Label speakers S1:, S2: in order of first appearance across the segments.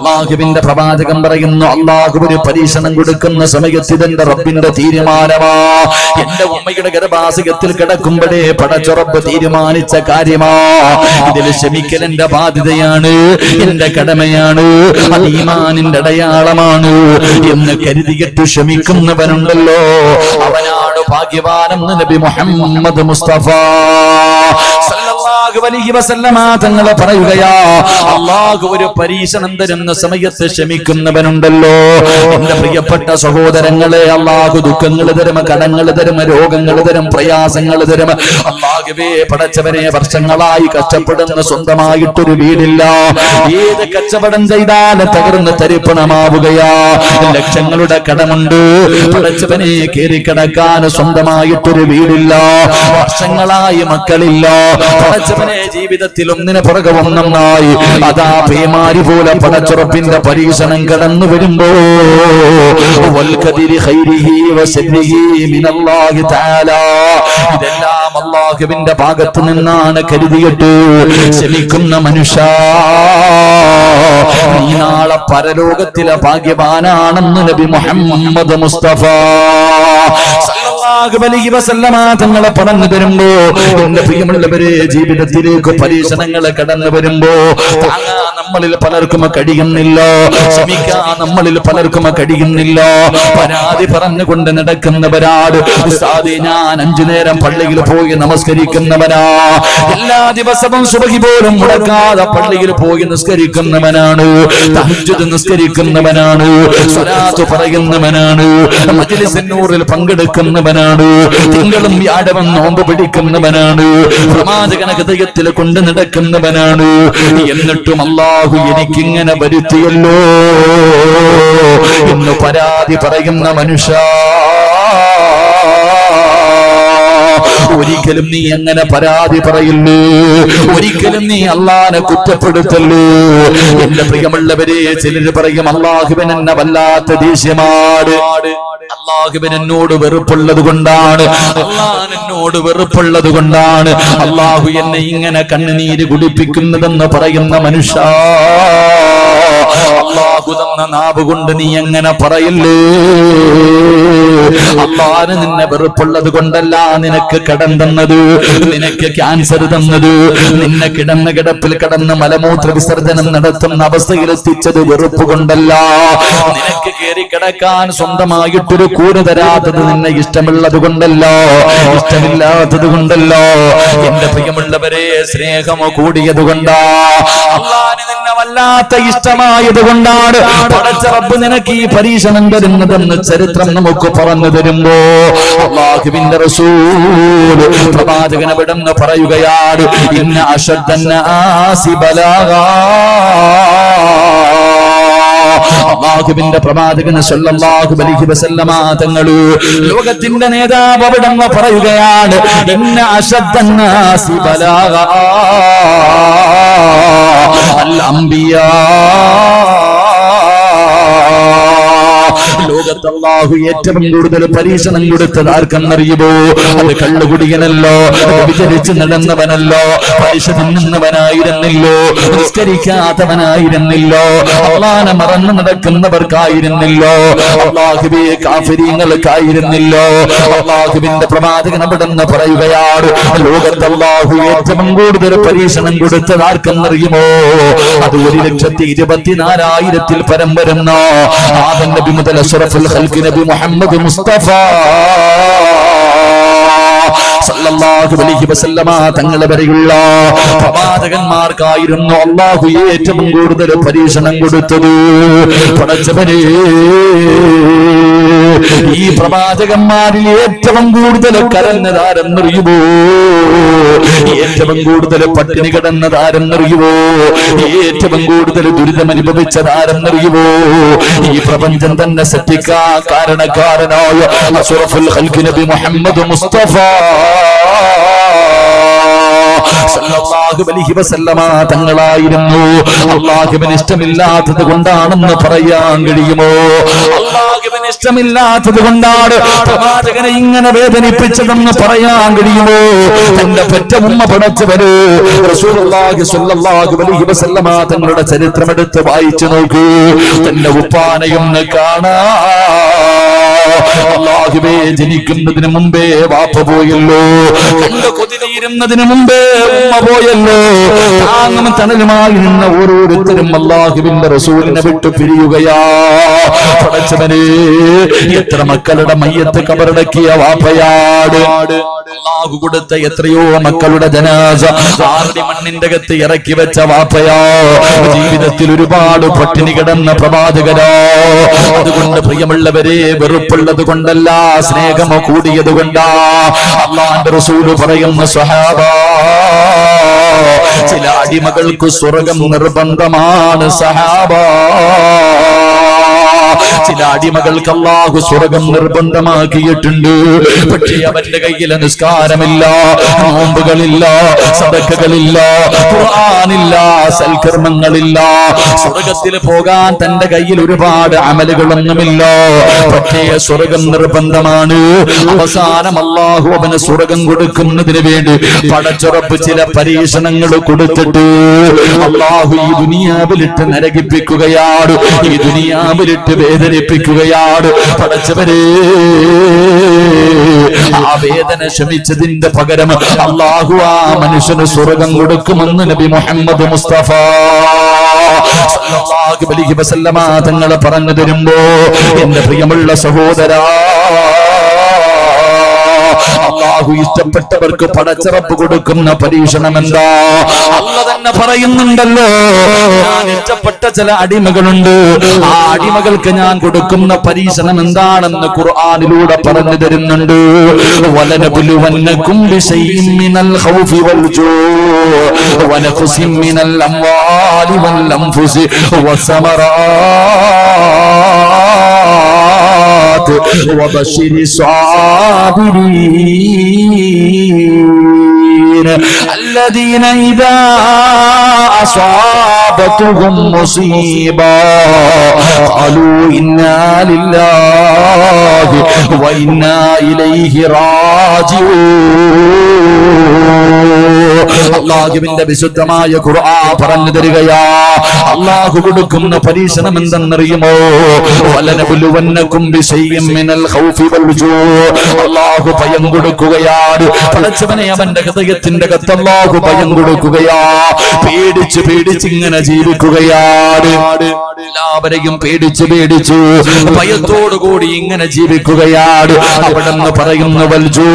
S1: അള്ളാഹുവിന്റെ പ്രവാചകം പറയുന്നു അള്ളാഹു ഒരു പരീക്ഷണം കൊടുക്കുന്ന സമയത്ത് ഇതെന്റെ റബ്ബിന്റെ തീരുമാനമാ എന്റെ ഉമ്മയുടെ ഗർഭാസികത്തിൽ കിടക്കുമ്പോഴേ പടച്ചുറപ്പ് തീരുമാനിച്ച കാര്യമാ ഇതിൽ ക്ഷമിക്കൽ എന്റെ ബാധ്യതയാണ് എന്റെ കടമയാണ് അത് ഈമാനിന്റെ അടയാളമാണ് എന്ന് കരുതിയിട്ട് ക്ഷമിക്കുന്നവനുണ്ടല്ലോ അവനാണ് ഭാഗ്യവാനെന്ന് നബി മുഹമ്മദ് മുസ്തഫ സല്ലല്ലാഹു അലൈഹി വസല്ലമ തങ്ങളെ പറയുകയാ അള്ളാഹു ഒരു പരീക്ഷണം തരുന്ന സമയത്ത് ക്ഷമിക്കുന്നവനുണ്ടല്ലോ എന്റെ പ്രിയപ്പെട്ട സഹോദരങ്ങളെ അള്ളാഹു ദുഃഖങ്ങൾ തരും കടങ്ങൾ തരും രോഗങ്ങൾ തരും പ്രയാസങ്ങൾ തരും അള്ളാഹുവേ പടച്ചവരെ വർഷങ്ങളായി കഷ്ടപ്പെടുന്ന സ്വന്തമായിട്ടൊരു വീടില്ല ഏത് കച്ചവടം ചെയ്താലും തകർന്ന് തരിപ്പണമാവുകയാ ലക്ഷങ്ങളുടെ കടമുണ്ട് പടച്ചവനെ കയറി കിടക്കാൻ സ്വന്തമായിട്ടൊരു വീടില്ല വർഷങ്ങളായി മക്കളില്ല പടച്ചവനെ ജീവിതത്തിൽ ഒന്നിന് പുറകെ ഒന്നൊന്നായി അതാ പേമാരി പോലെ പടച്ചുറപ്പിന്റെ പരീക്ഷണം കടന്നു വരുമ്പോ വൽകദിരി ഖൈരിഹി വശരിഹി മിനല്ലാഹി തആല ഇതെല്ലാം അള്ളാഹുവിന്റെ ഭാഗത്ത് നിന്നാണ് കരുതിയിട്ട് ക്ഷമിക്കുന്ന മനുഷ്യ നീ നാളെ പരലോകത്തിലെ ഭാഗ്യവാനാണെന്ന് നബി മുഹമ്മദ് മുസ്തഫ സല്ലല്ലാഹു അലൈഹി വസല്ലമ തങ്ങളെ പറഞ്ഞു തരുമ്പോ എന്റെ പ്രിയമുള്ളവരെ ജീവിതത്തിലേക്ക് പരീക്ഷണങ്ങൾ കടന്നു വരുമ്പോ താങ്ങാൻ നമ്മളിൽ പലർക്കും കഴിയുന്നില്ല ക്ഷമിക്കാൻ നമ്മളിൽ പലർക്കും കഴിയുന്നില്ല പരാതി പറഞ്ഞുകൊണ്ട് നടക്കുന്നവരാട് ഉസ്താദേ ഞാൻ അഞ്ചു നേരം പള്ളിയിൽ പോയി നമസ്കരിക്കുന്നവനാ എല്ലാ ദിവസവും സുബഹി പോലും മുടക്കാതെ പള്ളിയിൽ പോയി നിസ്കരിക്കുന്നവനാണ് തഹജ്ജുദ് നിസ്കരിക്കുന്നവനാണ് സ്വലാത്ത് പറയുന്നവനാണ് മജ്ലിസിന്നൂറിൽ പങ്കെടുക്കുന്നവനാണ് തിങ്കളും വ്യാഴവും നോമ്പ് പിടിക്കുന്നവനാണ് പ്രവാചകന ഹൃദയത്തിൽ കൊണ്ട് നടക്കുന്നവനാണ് എന്നിട്ടും അള്ളാഹു എനിക്കിങ്ങനെ വരുത്തിയല്ലോ എന്ന് പരാതി പറയുന്ന മനുഷ്യ ഒരിക്കലും നീ അങ്ങനെ പരാതി പറയില്ലൂ ഒരിക്കലും നീ അള്ളാനെ കുറ്റപ്പെടുത്തല്ലൂ എന്റെ പ്രിയമുള്ളവരെ ചിലര് പറയും അള്ളാഹുബൻ എന്നെ വല്ലാത്ത ദേഷ്യമാണ് അള്ളാഹുബൻ എന്നോട് വെറുപ്പുള്ളത് കൊണ്ടാണ് അള്ളാൻ എന്നോട് വെറുപ്പുള്ളത് കൊണ്ടാണ് അള്ളാഹു എന്നെ ഇങ്ങനെ കണ്ണുനീര് കുടിപ്പിക്കുന്നതെന്ന് പറയുന്ന മനുഷ്യ അള്ളാഹു തന്ന നാവ് കൊണ്ട് നീ എങ്ങനെ പറയില്ലേ അള്ളാന് നിന്നെ വെറുപ്പുള്ളത് കൊണ്ടല്ല നിനക്ക് കടം തന്നത് നിനക്ക് ക്യാൻസർ തന്നത് നിന്നെ കിടന്ന കിടപ്പിൽ കിടന്ന് മലമൂത്ര വിസർജനം നടത്തുന്ന അവസ്ഥയിൽ എത്തിച്ചത് വെറുപ്പ് കൊണ്ടല്ല നിനക്ക് കയറി കിടക്കാൻ സ്വന്തമായിട്ടൊരു കൂട് തരാത്തത് നിന്നെ ഇഷ്ടമുള്ളത് കൊണ്ടല്ലോ ഇഷ്ടമില്ലാത്തത് കൊണ്ടല്ലോ എന്റെ പ്രിയമുള്ളവരെ സ്നേഹമോ കൂടിയത് കൊണ്ടാ അള്ളാന് നിന്നെ വല്ലാത്ത ഇഷ്ടമായത് കൊണ്ടാണ് പടച്ച റബ്ബ് നിനക്ക് ഈ പരീക്ഷണം തരുന്നതെന്ന് ചരിത്രം നമുക്ക് പറഞ്ഞു തരുമ്പോ അള്ളാഹുവിന്റെ റസൂൽ പ്രവാചകൻ അവിടെന്ന് പറയുകയാണ് ഇന്ന അശദ്ദന്നാസി ബലാഗാ അള്ളാഹുവിന്റെ പ്രവാചകന് സല്ലല്ലാഹു അലൈഹി വസല്ലമ തങ്ങള് ലോകത്തിന്റെ നേതാവ് അവിടെന്ന് പറയുകയാണ് ഇന്ന അശദ്ദന്നാസി ബലാഗാ അൽ അംബിയാ ലോകത്ത് അള്ളാഹു ഏറ്റവും കൂടുതൽ പരീക്ഷണം കൊടുത്തത് ആർക്കെന്നറിയുമോ അത് കള്ളുകുടിയനല്ലോ അത് വിചരിച്ച് നടന്നവനല്ലോ പലിശ തിന്നുന്നവനായിരുന്നില്ലോ നിസ്കരിക്കാത്തവനായിരുന്നില്ലോ അള്ളാനെ മറന്നു നടക്കുന്നവർക്കായിരുന്നില്ലോ അള്ളാഹുബെ കാഫര്യങ്ങൾക്കായിരുന്നില്ലോ അള്ളാഹുവിന്റെ പ്രവാചകൻ അവിടെന്ന് പറയുകയാണ് ലോകത്ത് അള്ളാഹു ഏറ്റവും കൂടുതൽ പരീക്ഷണം കൊടുത്തത് ആർക്കെന്നറിയുമോ അത് ഒരു ലക്ഷത്തി ഇരുപത്തിനാലായിരത്തിൽ പരം വരുന്ന ആദം നബി മുതൽ അഷ്റഫുൽ ഖൽഖ് നബി മുഹമ്മദ് മുസ്തഫ സല്ലല്ലാഹു അലൈഹി വസല്ലമ തങ്ങളെ വരെയുള്ള പ്രവാചകന്മാർക്കായിരുന്നു അള്ളാഹു ഏറ്റവും കൂടുതൽ പരീക്ഷണം കൊടുത്തത് പടച്ചവനെ ഈ പ്രവാചകന്മാരിൽ ഏറ്റവും കൂടുതൽ കരഞ്ഞതാരെന്നറിയുമോ ഏറ്റവും കൂടുതൽ പട്ടിണി കിടന്നതാരെന്നറിയുമോ ഏറ്റവും കൂടുതൽ ദുരിതം അനുഭവിച്ചതാരെന്നറിയുമോ ഈ പ്രപഞ്ചം തന്നെ സൃഷ്ടിക്കാ കാരണക്കാരനായ അഷറഫുൽ ഖൽഖ് നബി മുഹമ്മദ് മുസ്തഫ സല്ലല്ലാഹു അലൈഹി വസല്ലമ തങ്ങളായിരുന്നു അള്ളാഹുവിന് ഇഷ്ടമില്ലാത്തത് കൊണ്ടാണെന്ന് പറയാൻ കഴിയുമോ അള്ളാഹുവിന് ഇഷ്ടമില്ലാത്തത് കൊണ്ടാണ് പ്രവാചകനെ ഇങ്ങനെ വേദനിപ്പിച്ചതെന്ന് പറയാൻ കഴിയുമോ തന്റെ പെറ്റ ഉമ്മ പടച്ചവര് റസൂലുള്ളാഹി സ്വല്ലല്ലാഹു അലൈഹി വസല്ലമ തങ്ങളുടെ ചരിത്രമെടുത്ത് വായിച്ചു നോക്കൂ തന്റെ ഉപ്പാനയൊന്ന് കാണാ അള്ളാഹുവേ ജനിക്കുന്നതിന് മുമ്പേ വാപ്പ പോയല്ലോ കണ്ട് കൊതിരിയിരുന്നതിന് മുമ്പേ ഉമ്മ പോയല്ലോ താങ്ങും തണലുമായി നിന്ന ഓരോരുത്തരും അള്ളാഹുവിന്റെ റസൂലിനെ വിട്ടു പിരിയുകയാ പടച്ചവനെ എത്ര മക്കളുടെ മയ്യത്ത് കബറടക്കിയ വാപ്പയാട് അള്ളാഹു കൊടുത്ത എത്രയോ മക്കളുടെ ജനാസ ആറടി മണ്ണിന്റെ അകത്ത് ഇറക്കി വെച്ച വാപ്പയാ ജീവിതത്തിൽ ഒരുപാട് പട്ടിണി കിടന്ന പ്രവാചകരോ അതുകൊണ്ട് പ്രിയമുള്ളവരെ വെറുപ്പുള്ളത് കൊണ്ടല്ല സ്നേഹമോ കൂടിയത് കൊണ്ടാ അള്ളാന്റെ റസൂല് പറയുന്ന സ്വഹാബ ചില അടിമകൾക്ക് സ്വർഗം നിർബന്ധമാണ് സഹാബ ചില അടിമകൾക്ക് അള്ളാഹു സ്വർഗം നിർബന്ധമാക്കിയിട്ടുണ്ട് പക്ഷേ അവന്റെ കയ്യിലെ നിസ്കാരമില്ല നോമ്പുകളില്ല സദക്കകളില്ല ഖുർആനില്ല സൽക്കർമ്മങ്ങളില്ല സ്വർഗത്തിൽ പോകാൻ തന്റെ കയ്യിൽ ഒരുപാട് അമലുകളൊന്നുമില്ല പക്ഷേ സ്വർഗം നിർബന്ധമാണ് അവസാനം അള്ളാഹു അവന് സ്വർഗം കൊടുക്കുന്നതിന് വേണ്ടി പടച്ചുറപ്പ് ചില പരീക്ഷണങ്ങൾ കൊടുത്തിട്ട് അള്ളാഹു ഈ ദുനിയാവിലിട്ട് നരകിപ്പിക്കുകയാണ് ഈ ദുനിയാവിലിട്ട് വേദനിപ്പിക്കുകയാണ് പടച്ചവരെ ആ വേദന ശമിച്ചതിന്റെ പകരം അള്ളാഹു ആ മനുഷ്യന് സ്വർഗം കൊടുക്കുമെന്ന് നബി മുഹമ്മദ് മുസ്തഫ സല്ലല്ലാഹു അലൈഹി വസല്ലമ തങ്ങൾ പറഞ്ഞു തരുമ്പോ എന്റെ പ്രിയമുള്ള സഹോദരാ അള്ളാഹു ഇഷ്ടപ്പെട്ടവർക്ക് പടച്ചിറപ്പ് കൊടുക്കുന്ന പരീക്ഷണം എന്താ അല്ല തന്നെ പറയുന്നുണ്ടല്ലോ ഞാൻ ഇഷ്ടപ്പെട്ട ചില അടിമകളുണ്ട് ആ അടിമകൾക്ക് ഞാൻ കൊടുക്കുന്ന പരീക്ഷണം എന്താണെന്ന് ഖുർആനിലൂടെ പറഞ്ഞു തരുന്നുണ്ട് വലനബുലുവന്നക്കും ബിശൈഇൻ മിനൽ ഖൗഫി വൽ ജൂ വനഖസിൻ മിനൽ അംവാലി വൽ അൻഫുസി വസമറാത്ത് وبشر الصابرين الذين إذا أصابتهم مصيبة قالوا إنا لله وإنا إليه راجعون അള്ളാഹുവിന്റെ വിശുദ്ധമായ ഖുർആ പറഞ്ഞു തരികയാ അള്ളാഹു കൊടുക്കുന്ന പരീക്ഷണം എന്തെന്നറിയുമോ വലനബുലുവന്നക്കും ബിശൈഇൻ മിനൽ ഖൗഫി വൽ ജൂ അള്ളാഹു ഭയം കൊടുക്കുകയാണ് പടച്ചവനെ അവന്റെ ഹൃദയത്തിന്റെ കത്ത് അള്ളാഹു ഭയം കൊടുക്കുകയാ പേടിച്ച് പേടിച്ച് ഇങ്ങനെ ജീവിക്കുകയാണ് എല്ലാവരെയും പേടിച്ച് പേടിച്ചു ഭയത്തോടു കൂടി ഇങ്ങനെ ജീവിക്കുകയാണ് അവിടെ നിന്ന് പറയുന്നു വൽജൂ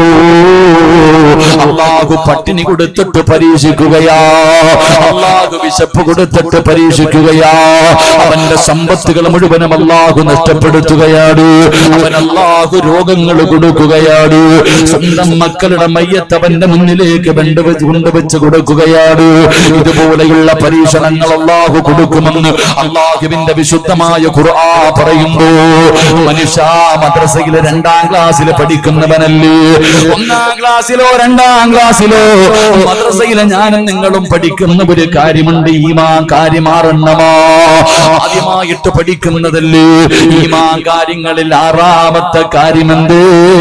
S1: അള്ളാഹു പട്ടിണി കൊടുത്തിട്ട് പരീക്ഷിക്കുകയാ അള്ളാഹു വിശപ്പ് കൊടുത്തിട്ട് പരീക്ഷിക്കുകയാ അവന്റെ സമ്പത്തുകൾ മുഴുവനും അള്ളാഹു നഷ്ടപ്പെടുത്തുകയാണ് അവൻ അള്ളാഹു രോഗങ്ങൾ കൊടുക്കുകയാണ് സ്വന്തം മക്കളുടെ മയ്യത്ത് അവന്റെ മുന്നിലേക്ക് കൊണ്ടുവച്ച് കൊണ്ടുവച്ച് കൊടുക്കുകയാണ് ഇതുപോലെയുള്ള പരീക്ഷണങ്ങൾ അള്ളാഹു കൊടുക്കുമെന്ന് അള്ളാഹുവിന്റെ വിശുദ്ധമായ ഖുർആ പറയുമ്പോ മനുഷ്യ മദ്രസയിലെ രണ്ടാം ക്ലാസ്സിൽ പഠിക്കുന്നവനല്ലേ ഒന്നാം ക്ലാസ്സിലോ രണ്ടാം ക്ലാസ്സിലോ മദ്രസയിലെ ഞാനും നിങ്ങളും പഠിക്കുന്ന ഒരു കാര്യമുണ്ട് ഈമാ കാര്യമാറണ്ണമാ ആദ്യമായിട്ട് പഠിക്കുന്നതല്ലേ ഈമാ കാര്യങ്ങളിൽ ആറാമത്തെ കാര്യമെന്ത്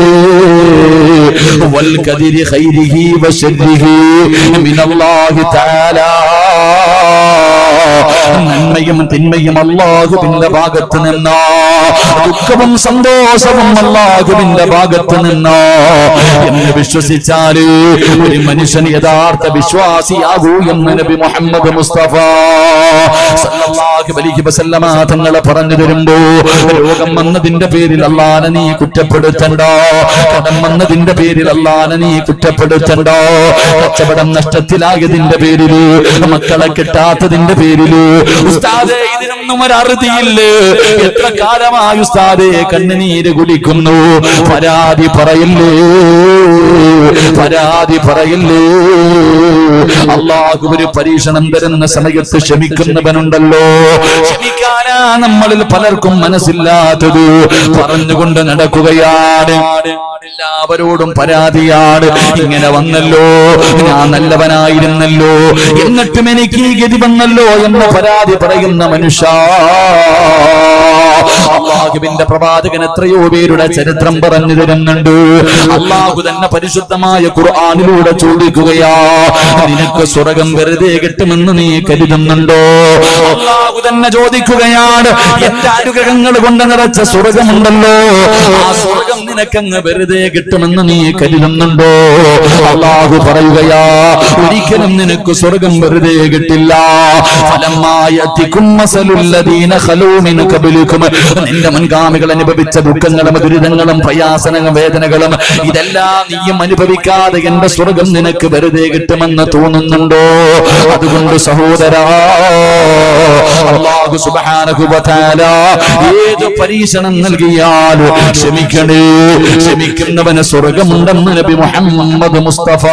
S1: വൽകദിരി ഖൈരിഹി വശരിഹി മിനല്ലാഹി തആല നന്മയും തിന്മയും അള്ളാഹുവിന്റെ ഭാഗത്ത് നിന്നോ ദുഃഖവും സന്തോഷവും അള്ളാഹുവിന്റെ ഭാഗത്ത് നിന്നോ എന്ന് വിശ്വസിച്ചാല് ഒരു മനുഷ്യൻ യഥാർത്ഥ വിശ്വാസിയാകൂ എന്ന് നബി മുഹമ്മദ് മുസ്തഫ സല്ലല്ലാഹു അലൈഹി വസല്ലമ തങ്ങളെ പറഞ്ഞു തരുമ്പോ രോഗം വന്നതിന്റെ പേരിൽ അള്ളാനെ നീ കുറ്റപ്പെടുത്തണ്ടോ കടം വന്നതിന്റെ പേരിൽ അള്ളാനെ നീ കുറ്റപ്പെടുത്തണ്ടോ കച്ചവടം നഷ്ടത്തിലായതിന്റെ പേരില് മക്കളെ കിട്ടാത്തതിന്റെ പേരില് ഉസ്താദെ ഇതിനൊന്നും ഇതിനൊന്നും ഒരു അറുതിയില്ലേ എത്ര കാലമായി ഉസ്താദേ കണ്ണുനീര് കുടിക്കുന്നു പരാതി പറയില്ലേ പരാതി പറയില്ലേ അള്ളാഹു ഒരു പരീക്ഷണം തരുന്ന സമയത്ത് ക്ഷമിക്കുന്നവനുണ്ടല്ലോ ക്ഷമിക്കാനാ നമ്മളിൽ പലർക്കും മനസ്സില്ലാത്തത് പറഞ്ഞുകൊണ്ട് നടക്കുകയാണ് എല്ലാവരോടും പരാതിയാണ് ഇങ്ങനെ വന്നല്ലോ ഞാൻ നല്ലവനായിരുന്നല്ലോ എന്നിട്ടും എനിക്ക് ഈ ഗതി വന്നല്ലോ എന്ന പരാതി പറയുന്ന മനുഷ്യ അള്ളാഹുവിന്റെ പ്രവാചകൻ എത്രയോ പേരുടെ ചരിത്രം പറഞ്ഞു തരുന്നുണ്ട് അള്ളാഹു തന്നെ പരിശുദ്ധമായ ഖുർആാനിലൂടെ ചോദിക്കുകയാ നിനക്ക് സ്വർഗം വെറുതെ കിട്ടുമെന്ന് നീ കരുതുന്നുണ്ടോ അള്ളാഹു തന്നെ ചോദിക്കുകയാണ് എന്റെ അനുഗ്രഹങ്ങൾ കൊണ്ട് നിറച്ച സ്വർഗമുണ്ടല്ലോ ആ സ്വർഗം നിനക്കങ്ങ് വെറുതെ കിട്ടുമെന്ന് നീ കരുതുന്നുണ്ടോ അള്ളാഹു പറയുകയാ ഒരിക്കലും നിനക്ക് സ്വർഗം വെറുതെ കിട്ടില്ല ഫലമായ തിക്കുമ്മസലുല്ലദീന ഖലൂമിൻ ഖബലുക്കും നിന്റെ മുൻഗാമികൾ അനുഭവിച്ച ദുഃഖങ്ങളും ദുരിതങ്ങളും പ്രയാസനങ്ങളും വേദനകളും ഇതെല്ലാം നീയും അനുഭവിക്കാതെ എന്റെ സ്വർഗം നിനക്ക് വെറുതെ കിട്ടുമെന്ന് തോന്നുന്നുണ്ടോ അതുകൊണ്ട് സഹോദരാ അല്ലാഹു സുബ്ഹാനഹു വ തആല ഏത് പരീക്ഷണം നൽകിയാലും ക്ഷമിക്കണേ ക്ഷമിക്കുന്നവന് സ്വർഗമുണ്ടെന്ന് നബി മുഹമ്മദ് മുസ്തഫ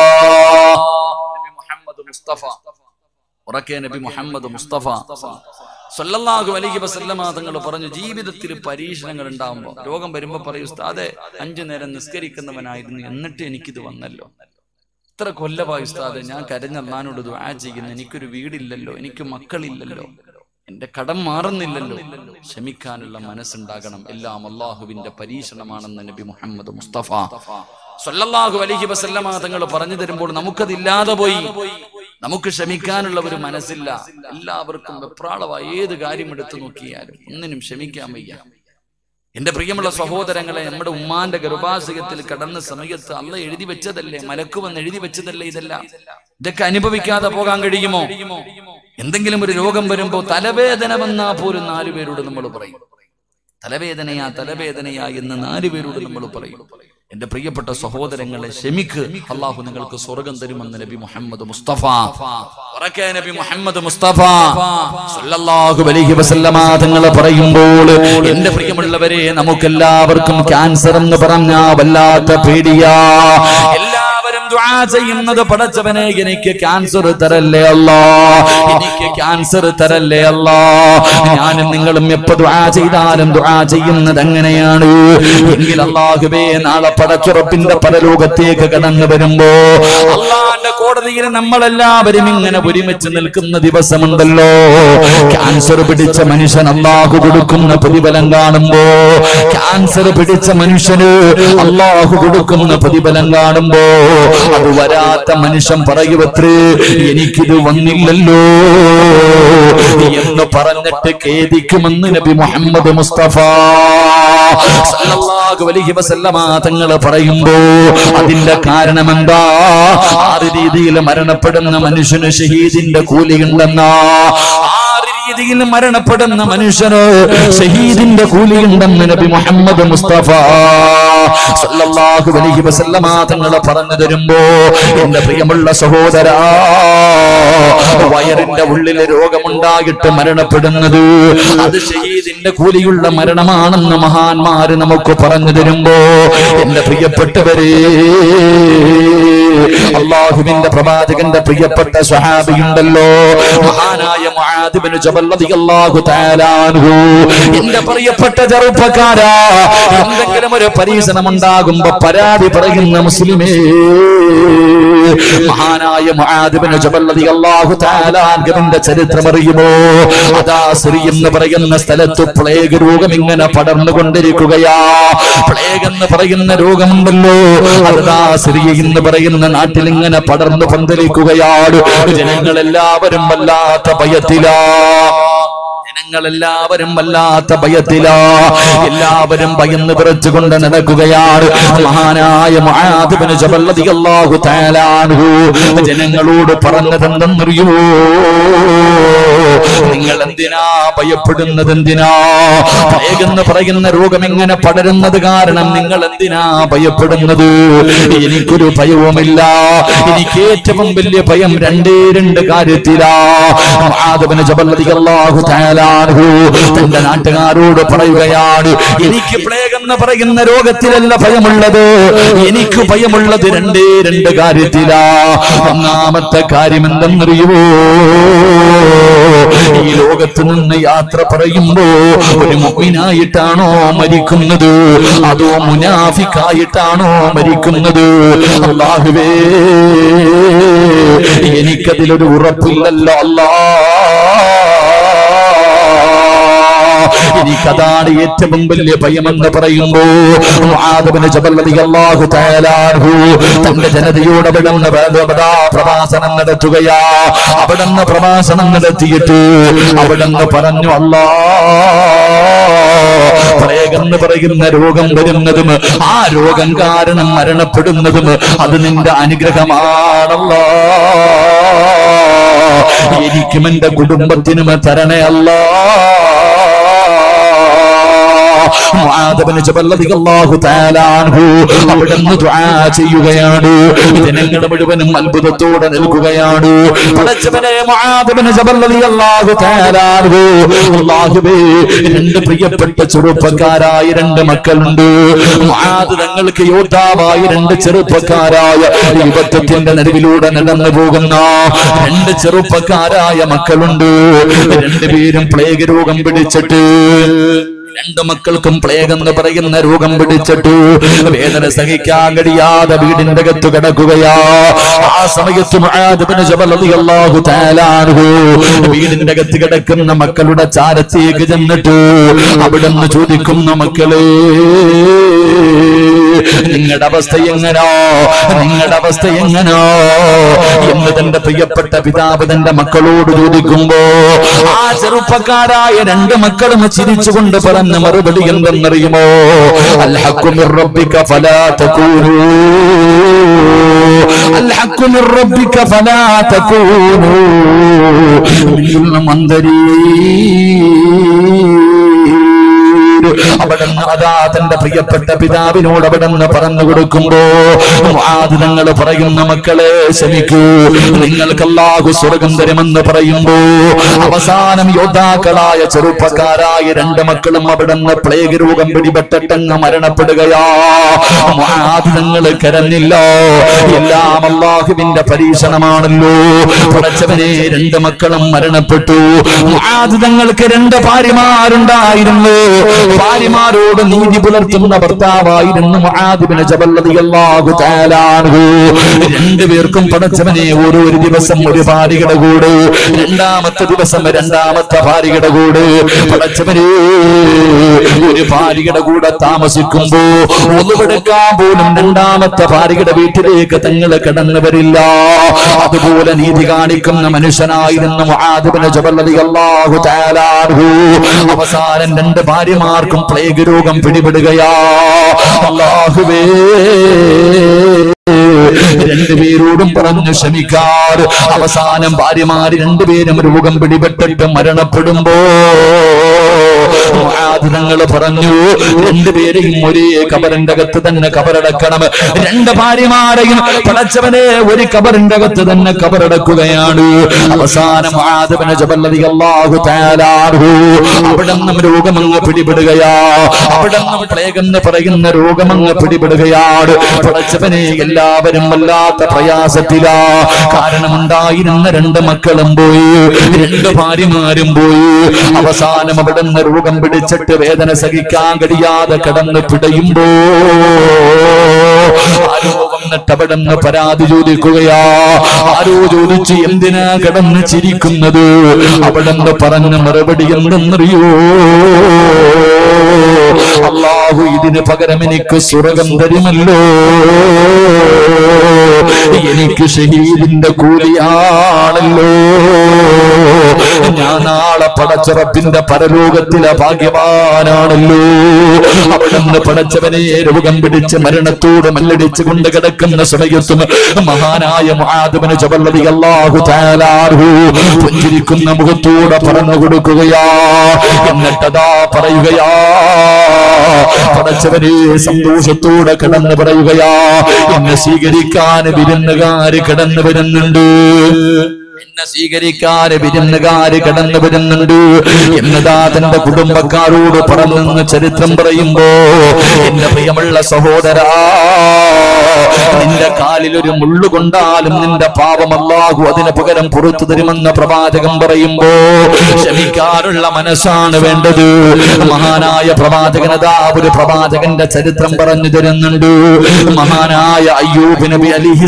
S1: നബി മുഹമ്മദ് മുസ്തഫ ഉറക്കെ നബി മുഹമ്മദ് മുസ്തഫ സല്ലല്ലാഹു അലൈഹി വസല്ലമ തങ്ങൾ പറഞ്ഞു ജീവിതത്തിൽ പരീക്ഷണങ്ങൾ ഉണ്ടാകുമ്പോൾ രോഗം വരുമ്പോൾ പറയൂ ഉസ്താദെ അഞ്ചു നേരം നിസ്കരിക്കുന്നവനായിരുന്നു എന്നിട്ട് എനിക്കിത് വന്നല്ലോ ഇത്ര കൊല്ലമായി ഉസ്താദെ ഞാൻ കരഞ്ഞല്ലാനോട് ദുആ ചെയ്യുന്നു എനിക്കൊരു വീടില്ലല്ലോ എനിക്ക് മക്കളില്ലല്ലോ എന്റെ കടം മാറുന്നില്ലല്ലോ ക്ഷമിക്കാനുള്ള മനസ്സുണ്ടാകണം എല്ലാം അള്ളാഹുവിന്റെ പരീക്ഷണമാണെന്ന് നബി മുഹമ്മദ് മുസ്തഫ സല്ലല്ലാഹു അലൈഹി വസല്ലമ തങ്ങൾ പറഞ്ഞു തരുമ്പോൾ നമുക്കതില്ലാതെ പോയി നമുക്ക് ക്ഷമിക്കാനുള്ള ഒരു മനസ്സില്ല എല്ലാവർക്കും വെപ്രാളമായി ഏത് കാര്യം എടുത്തു നോക്കിയാലും ഒന്നിനും ക്ഷമിക്കാൻ വയ്യ എന്റെ പ്രിയമുള്ള സഹോദരങ്ങളെ നമ്മുടെ ഉമ്മാന്റെ ഗർഭാശയത്തിൽ കടന്ന സമയത്ത് അല്ല എഴുതി വെച്ചതല്ലേ മലക്കുവെന്ന് എഴുതി വെച്ചതല്ലേ ഇതെല്ലാം ഇതൊക്കെ അനുഭവിക്കാതെ പോകാൻ കഴിയുമോ എന്തെങ്കിലും ഒരു രോഗം വരുമ്പോ തലവേദന വന്നാ പോലും നാലുപേരോട് നമ്മൾ പറയും തലവേദനയാ തലവേദനയാ എന്ന് നാലുപേരോട് നമ്മൾ പറയും എന്റെ പ്രിയപ്പെട്ട സഹോദരങ്ങളെ ക്ഷമിക്ക് അള്ളാഹു നിങ്ങൾക്ക് സ്വർഗം തരുമെന്ന് നബി മുഹമ്മദ് മുസ്തഫ ഉറക്കെ നബി മുഹമ്മദ് മുസ്തഫ സല്ലല്ലാഹു അലൈഹി വസല്ലമ തങ്ങൾ പറയുമ്പോൾ എന്റെ പ്രിയമുള്ളവരെ നമുക്കെല്ലാവർക്കും ക്യാൻസർ എന്ന് പറഞ്ഞാ വല്ലാത്ത പേടിയാ എല്ലാവരും ദുആ ചെയ്യുന്നത് പടച്ചവനെ എനിക്ക് ക്യാൻസർ തരല്ലേ അല്ലാ എനിക്ക് ക്യാൻസർ തരല്ലേ അല്ലാ ഞാനും നിങ്ങളും എപ്പോ ദുആ ചെയ്താലും ദുആ ചെയ്യുന്നത് അങ്ങനെയാണ് എങ്കിൽ അള്ളാഹുവേ നാളെ പടച്ചുറപ്പിന്റെ പരലോകത്തേക്ക് കടന്നു വരുമ്പോ അള്ളാന്റെ കോടതിയിൽ നമ്മളെല്ലാവരും ഇങ്ങനെ ഒരുമിച്ച് നിൽക്കുന്ന ദിവസമുണ്ടല്ലോ ക്യാൻസർ പിടിച്ച മനുഷ്യൻ അള്ളാഹു കൊടുക്കുന്ന പ്രതിഫലം കാണുമ്പോ ക്യാൻസർ പിടിച്ച മനുഷ്യന് അള്ളാഹു കൊടുക്കുന്ന പ്രതിഫലം കാണുമ്പോ അത് വരാത്ത മനുഷ്യൻ പറയുവത്രേ എനിക്കിത് വന്നില്ലല്ലോ എന്ന് പറഞ്ഞിട്ട് ഖേദിക്കുമെന്ന് നബി മുഹമ്മദ് മുസ്തഫ സല്ലല്ലാഹു അലൈഹി വസല്ലമ തങ്ങൾ പറയുമ്പോ അതിന്റെ കാരണം എന്താ ആറ് രീതിയിൽ മരണപ്പെടുന്ന മനുഷ്യന് ഷഹീദിന്റെ കൂലി ഉണ്ടെന്നാ ആറ് രീതിയിൽ മരണപ്പെടുന്ന മനുഷ്യന് ഷഹീദിന്റെ കൂലി ഉണ്ടെന്ന് നബി മുഹമ്മദ് മുസ്തഫ സല്ലല്ലാഹു അലൈഹി വസല്ലമ തങ്ങൾ പറഞ്ഞു തരുമ്പോ എന്റെ പ്രിയമുള്ള സഹോദരാ വയറിന്റെ ഉള്ളിൽ രോഗമുണ്ടായിട്ട് മരണപ്പെടുന്നത് അത് ഷഹീദിന്റെ കൂലിയുള്ള മരണമാണെന്ന് മഹാന്മാര് നമുക്ക് പറഞ്ഞു തരുമ്പോ എന്റെ പ്രിയപ്പെട്ടവരെ അള്ളാഹുവിന്റെ പ്രവാചകന്റെ പ്രിയപ്പെട്ട സ്വഹാബിയുണ്ടല്ലോ മഹാനായ മുആദിബ്നു ജബൽ റളിയല്ലാഹു തആല അൻഹു എന്റെ പ്രിയപ്പെട്ട ചെറുപ്പക്കാരാ എന്തെങ്കിലും ഒരു പരീക്ഷണം ഉണ്ടാകുമ്പോ പരാതി പറയുന്ന മുസ്ലിമേ മഹാനായ മുആദിബ്നു ജബൽ റളിയല്ലാഹു തആല അൻഹുവിന്റെ ചരിത്രം അറിയുമോ അതാ സിറി എന്ന് പറയുന്ന സ്ഥലത്ത് പ്ലേഗ് രോഗം ഇങ്ങനെ പടർന്നുകൊണ്ടിരിക്കുകയാ പ്ലേഗ് എന്ന് പറയുന്ന രോഗമുണ്ടല്ലോ അതാ സിറിയ എന്ന് പറയുന്ന നാട്ടിൽ ഇങ്ങനെ പടർന്നു പന്തലിക്കുകയാണ് ജനങ്ങളെല്ലാവരും വല്ലാത്ത ഭയത്തിലാ ജനങ്ങളെല്ലാവരും വല്ലാത്ത ഭയത്തിലാ എല്ലാവരും ഭയന്ന് വിറച്ചുകൊണ്ട് നടക്കുകയാണ് മഹാനായ മുആദിബ്നു ജബൽ റളിയല്ലാഹു തആല അൻഹു ജനങ്ങളോട് പറഞ്ഞതെന്തെന്നറിയോ നിങ്ങൾ എന്തിനാ ഭയപ്പെടുന്നത് എന്തിനാ ഭയകെന്ന് പറയുന്ന രോഗം എങ്ങനെ പടരുന്നത് കാരണം നിങ്ങൾ എന്തിനാ ഭയപ്പെടുന്നത് എനിക്കൊരു ഭയവുമില്ല എനിക്ക് ഏറ്റവും വലിയ ഭയം രണ്ടേ രണ്ട് കാര്യത്തിലാ മുആദിബ്നു ജബൽ റളിയല്ലാഹു തആല താലാൻഹു തന്റെ നാട്ടുകാരോട് പറയുകയാണ് എനിക്ക് പ്ലേഗ് എന്ന് പറയുന്ന രോഗത്തിലല്ല ഭയമുള്ളത് എനിക്ക് ഭയമുള്ളത് രണ്ടേ രണ്ട് കാര്യത്തിലാ ഒന്നാമത്തെ കാര്യം എന്തെന്നറിയുമോ ഈ ലോകത്ത് നിന്ന് യാത്ര പറയുമ്പോ ഒരു മുഅ്മിനായിട്ടാണോ മരിക്കുന്നത് അതോ മുനാഫിക്കായിട്ടാണോ മരിക്കുന്നത് അള്ളാഹുവേ എനിക്കതിലൊരു ഉറപ്പില്ലല്ലോ അല്ലാ എനിക്കതാണ് ഏറ്റവും വലിയ ഭയമെന്ന് പറയുമ്പോ മുആദ് ജബൽ റളിയല്ലാഹു തആല അൻഹു തന്റെ ജനതയോട് അവിടുന്ന് വേദപദാ പ്രഭാഷണം നടത്തുകയാ അവിടുന്ന് പ്രഭാഷണം നടത്തിയിട്ട് അവിടുന്ന് പറഞ്ഞു അല്ലാ പ്രേഗെന്ന് പറയുന്ന രോഗം വരുന്നതും ആ രോഗം കാരണം മരണപ്പെടുന്നതും അത് നിന്റെ അനുഗ്രഹമാണല്ലോ എനിക്കും എന്റെ കുടുംബത്തിനും തരണേ അല്ലാ മുആദബിന് ജബൽ റളിയല്ലാഹു തആല അൻഹു അവിടുന്ന് ദുആ ചെയ്യുകയാണ് ജനങ്ങൾ മുഴുവനും അത്ഭുതത്തോടെ നിൽക്കുകയാണ് പടച്ചവനെ മുആദബിന് ജബൽ റളിയല്ലാഹു തആല അൻഹു അല്ലാഹുവേ രണ്ട് പ്രിയപ്പെട്ട ചെറുപ്പക്കാരായ രണ്ട് മക്കളുണ്ട് മുആദ് തങ്ങൾക്ക് യോദ്ധാവായ രണ്ട് ചെറുപ്പക്കാരായ യുവത്വത്തിന്റെ നടുവിലൂടെ നടന്നു പോകുന്ന രണ്ട് ചെറുപ്പക്കാരായ മക്കളുണ്ട് രണ്ടുപേരും പ്ലേഗ് രോഗം പിടിച്ചിട്ട് രണ്ട് മക്കൾക്കും പ്ലേഗ് എന്ന് പറയുന്ന രോഗം പിടിച്ചിട്ടു വേദന സഹിക്കാൻ കഴിയാതെ വീടിന്റെ അകത്ത് കിടക്കുകയാ ആ സമയത്ത് മുആദ് ഇബ്നു ജബൽ റളിയല്ലാഹു തആല അൻഹു വീടിന്റെ അകത്ത് കിടക്കുന്ന മക്കളുടെ ചാരത്തേക്ക് ചെന്നിട്ട് അവിടുന്ന് ചോദിക്കുന്ന മക്കളെ നിങ്ങളുടെ അവസ്ഥ എങ്ങനോ നിങ്ങളുടെ അവസ്ഥ എങ്ങനോ എന്ന് തന്റെ പ്രിയപ്പെട്ട പിതാവ് തന്റെ മക്കളോട് ചോദിക്കുമ്പോ ആ ചെറുപ്പക്കാരായ രണ്ട് മക്കളും ചിരിച്ചുകൊണ്ട് പറഞ്ഞ മറുപടി എന്തെന്നറിയുമോ അൽഹക്കുമിർ റബ്ബിക ഫലാ തകൂനൂ അൽഹക്കുമിർ റബ്ബിക ഫലാ തകൂനൂ മിനൽ മന്ദരീൻ അവിടുന്ന് അതാ തന്റെ പ്രിയപ്പെട്ട പിതാവിനോട് അവിടുന്ന് പറഞ്ഞു കൊടുക്കുമ്പോ ആദിനങ്ങൾ പറയുന്ന മക്കളെ ക്ഷമിക്കൂ നിങ്ങൾക്ക് അല്ലാഹു സ്വർഗം തരുമെന്ന് പറയുമ്പോ അവസാനം യോദ്ധാക്കളായ ചെറുപ്പക്കാരായ രണ്ട് മക്കളും അവിടുന്ന് പ്ലേഗ് രോഗം പിടിപെട്ടങ്ങ് മരണപ്പെടുകയാ ആദിനങ്ങൾ കരഞ്ഞില്ല എല്ലാം അള്ളാഹുവിന്റെ പരീക്ഷണമാണല്ലോ പടച്ചവനെ രണ്ട് മക്കളും മരണപ്പെട്ടു ആദിതങ്ങൾക്ക് രണ്ട് ഭാര്യമാരുണ്ടായിരുന്നു ഭാര്യമാരോട് നീതി പുലർത്തുന്ന ഭർത്താവായിരുന്നു മുആദിബിന് ജബൽ റളിയല്ലാഹു തആല അൻഹു രണ്ടുപേർക്കും പടച്ചവനെ ഓരോ ഒരു ദിവസം ഒരു ഭാര്യയുടെ കൂടെ രണ്ടാമത്തെ ദിവസം രണ്ടാമത്തെ ഭാര്യയുടെ കൂടെ പടച്ചവനെ ഒരു ഭാര്യയുടെ കൂടെ താമസിക്കുമ്പോ ഒന്നുപെടുക്കാൻ പോലും രണ്ടാമത്തെ ഭാര്യയുടെ വീട്ടിലേക്ക് തങ്ങൾ കടന്നു വരില്ല അതുപോലെ നീതി കാണിക്കുന്ന മനുഷ്യനായിരുന്നു മുആദിബിന് ജബൽ റളിയല്ലാഹു തആല അൻഹു അവസാനം രണ്ട് ഭാര്യമാർക്കും പ്ലേഗ് രോഗം പിടിപെടുകയാ അല്ലാഹുവേ രണ്ടുപേരോടും പറഞ്ഞു ക്ഷമിക്കാറ് അവസാനം ഭാര്യമാര് രണ്ടുപേരും രോഗം പിടിപെട്ടിട്ട് മരണപ്പെടുമ്പോ ആദിനങ്ങൾ പറഞ്ഞു രണ്ടുപേരെയും ഒരേ കബറിന്റെ അകത്ത് തന്നെ കബറടക്കണം രണ്ട് ഭാര്യമാരെയും പടച്ചവനെ ഒരു കബറിന്റെ അകത്ത് തന്നെ കബറടക്കുകയാണ് അവസാനം ആദവന ജബല്ലതി അല്ലാഹു തആലാഹു അവിടെ നിന്നും രോഗമങ്ങ് പിടിപെടുകയാ അവിടെ നിന്നും പ്ലേഗ് എന്ന് പറയുന്ന രോഗമങ്ങ് പിടിപെടുകയാണ് പടച്ചവനെ എല്ലാവരും വല്ലാത്ത പ്രയാസത്തിലാ കാരണം ഉണ്ടായിരുന്ന രണ്ട് മക്കളും പോയി രണ്ട് ഭാര്യമാരും പോയി അവസാനം അവിടെ നിന്ന് രോഗം പിടിച്ചിട്ട് വേദന സഹിക്കാൻ കഴിയാതെ കിടന്ന് പിടയുമ്പോ ആരോ വന്നിട്ട് അവിടെ നിന്ന് പരാതി ചോദിക്കുകയാ ആരോ ചോദിച്ചു എന്തിനാ കിടന്ന് ചിരിക്കുന്നത് അവിടെ നിന്ന് പറഞ്ഞ മറുപടി എന്തെന്നറിയോ അള്ളാഹു ഇതിന് പകരം എനിക്ക് സ്വർഗം തരുമല്ലോ എനിക്ക് ഷഹീദിന്റെ കൂലിയാണല്ലോ ഞാൻ നാളെ പടച്ചുറപ്പിന്റെ പരലോകത്തിലെ ഭാഗ്യവാനാണല്ലോ അവിടുന്ന് പടച്ചവനെ രോഗം പിടിച്ച് മരണത്തോട് മല്ലടിച്ച് കൊണ്ട് കിടക്കുന്ന സമയത്തും മഹാനായ മുആദിബിന് ജബല്ലതി അല്ലാഹു തആലാഹു പുഞ്ചിരിക്കുന്ന മുഖത്തോടെ പറഞ്ഞു കൊടുക്കുകയാ എന്നിട്ടതാ പറയുകയാ പടച്ചവനെ സന്തോഷത്തോടെ കിടന്ന് പറയുകയാ എന്നെ സ്വീകരിക്കാൻ വിരുന്നുകാര് കിടന്നു വരുന്നുണ്ട് എന്നെ സ്വീകരിക്കാന് വിരുന്നുകാര് കടന്നു വരുന്നുണ്ട് എന്നതാ തന്റെ കുടുംബക്കാരോട് പറഞ്ഞെന്ന് ചരിത്രം പറയുമ്പോ എന്റെ പ്രിയമുള്ള സഹോദരാ നിന്റെ കാലിൽ ഒരു മുള്ളു കൊണ്ടാലും നിന്റെ പാപം അല്ലാഹു അതിന് പകരം പുറത്തു തരുമെന്ന് പ്രവാചകൻ പറയുമ്പോ ക്ഷമിക്കാനുള്ള മനസ്സാണ് വേണ്ടത് മഹാനായ പ്രവാചകനതാ ഒരു പ്രവാചകന്റെ ചരിത്രം പറഞ്ഞു തരുന്നുണ്ട് മഹാനായ അയ്യൂബ് നബി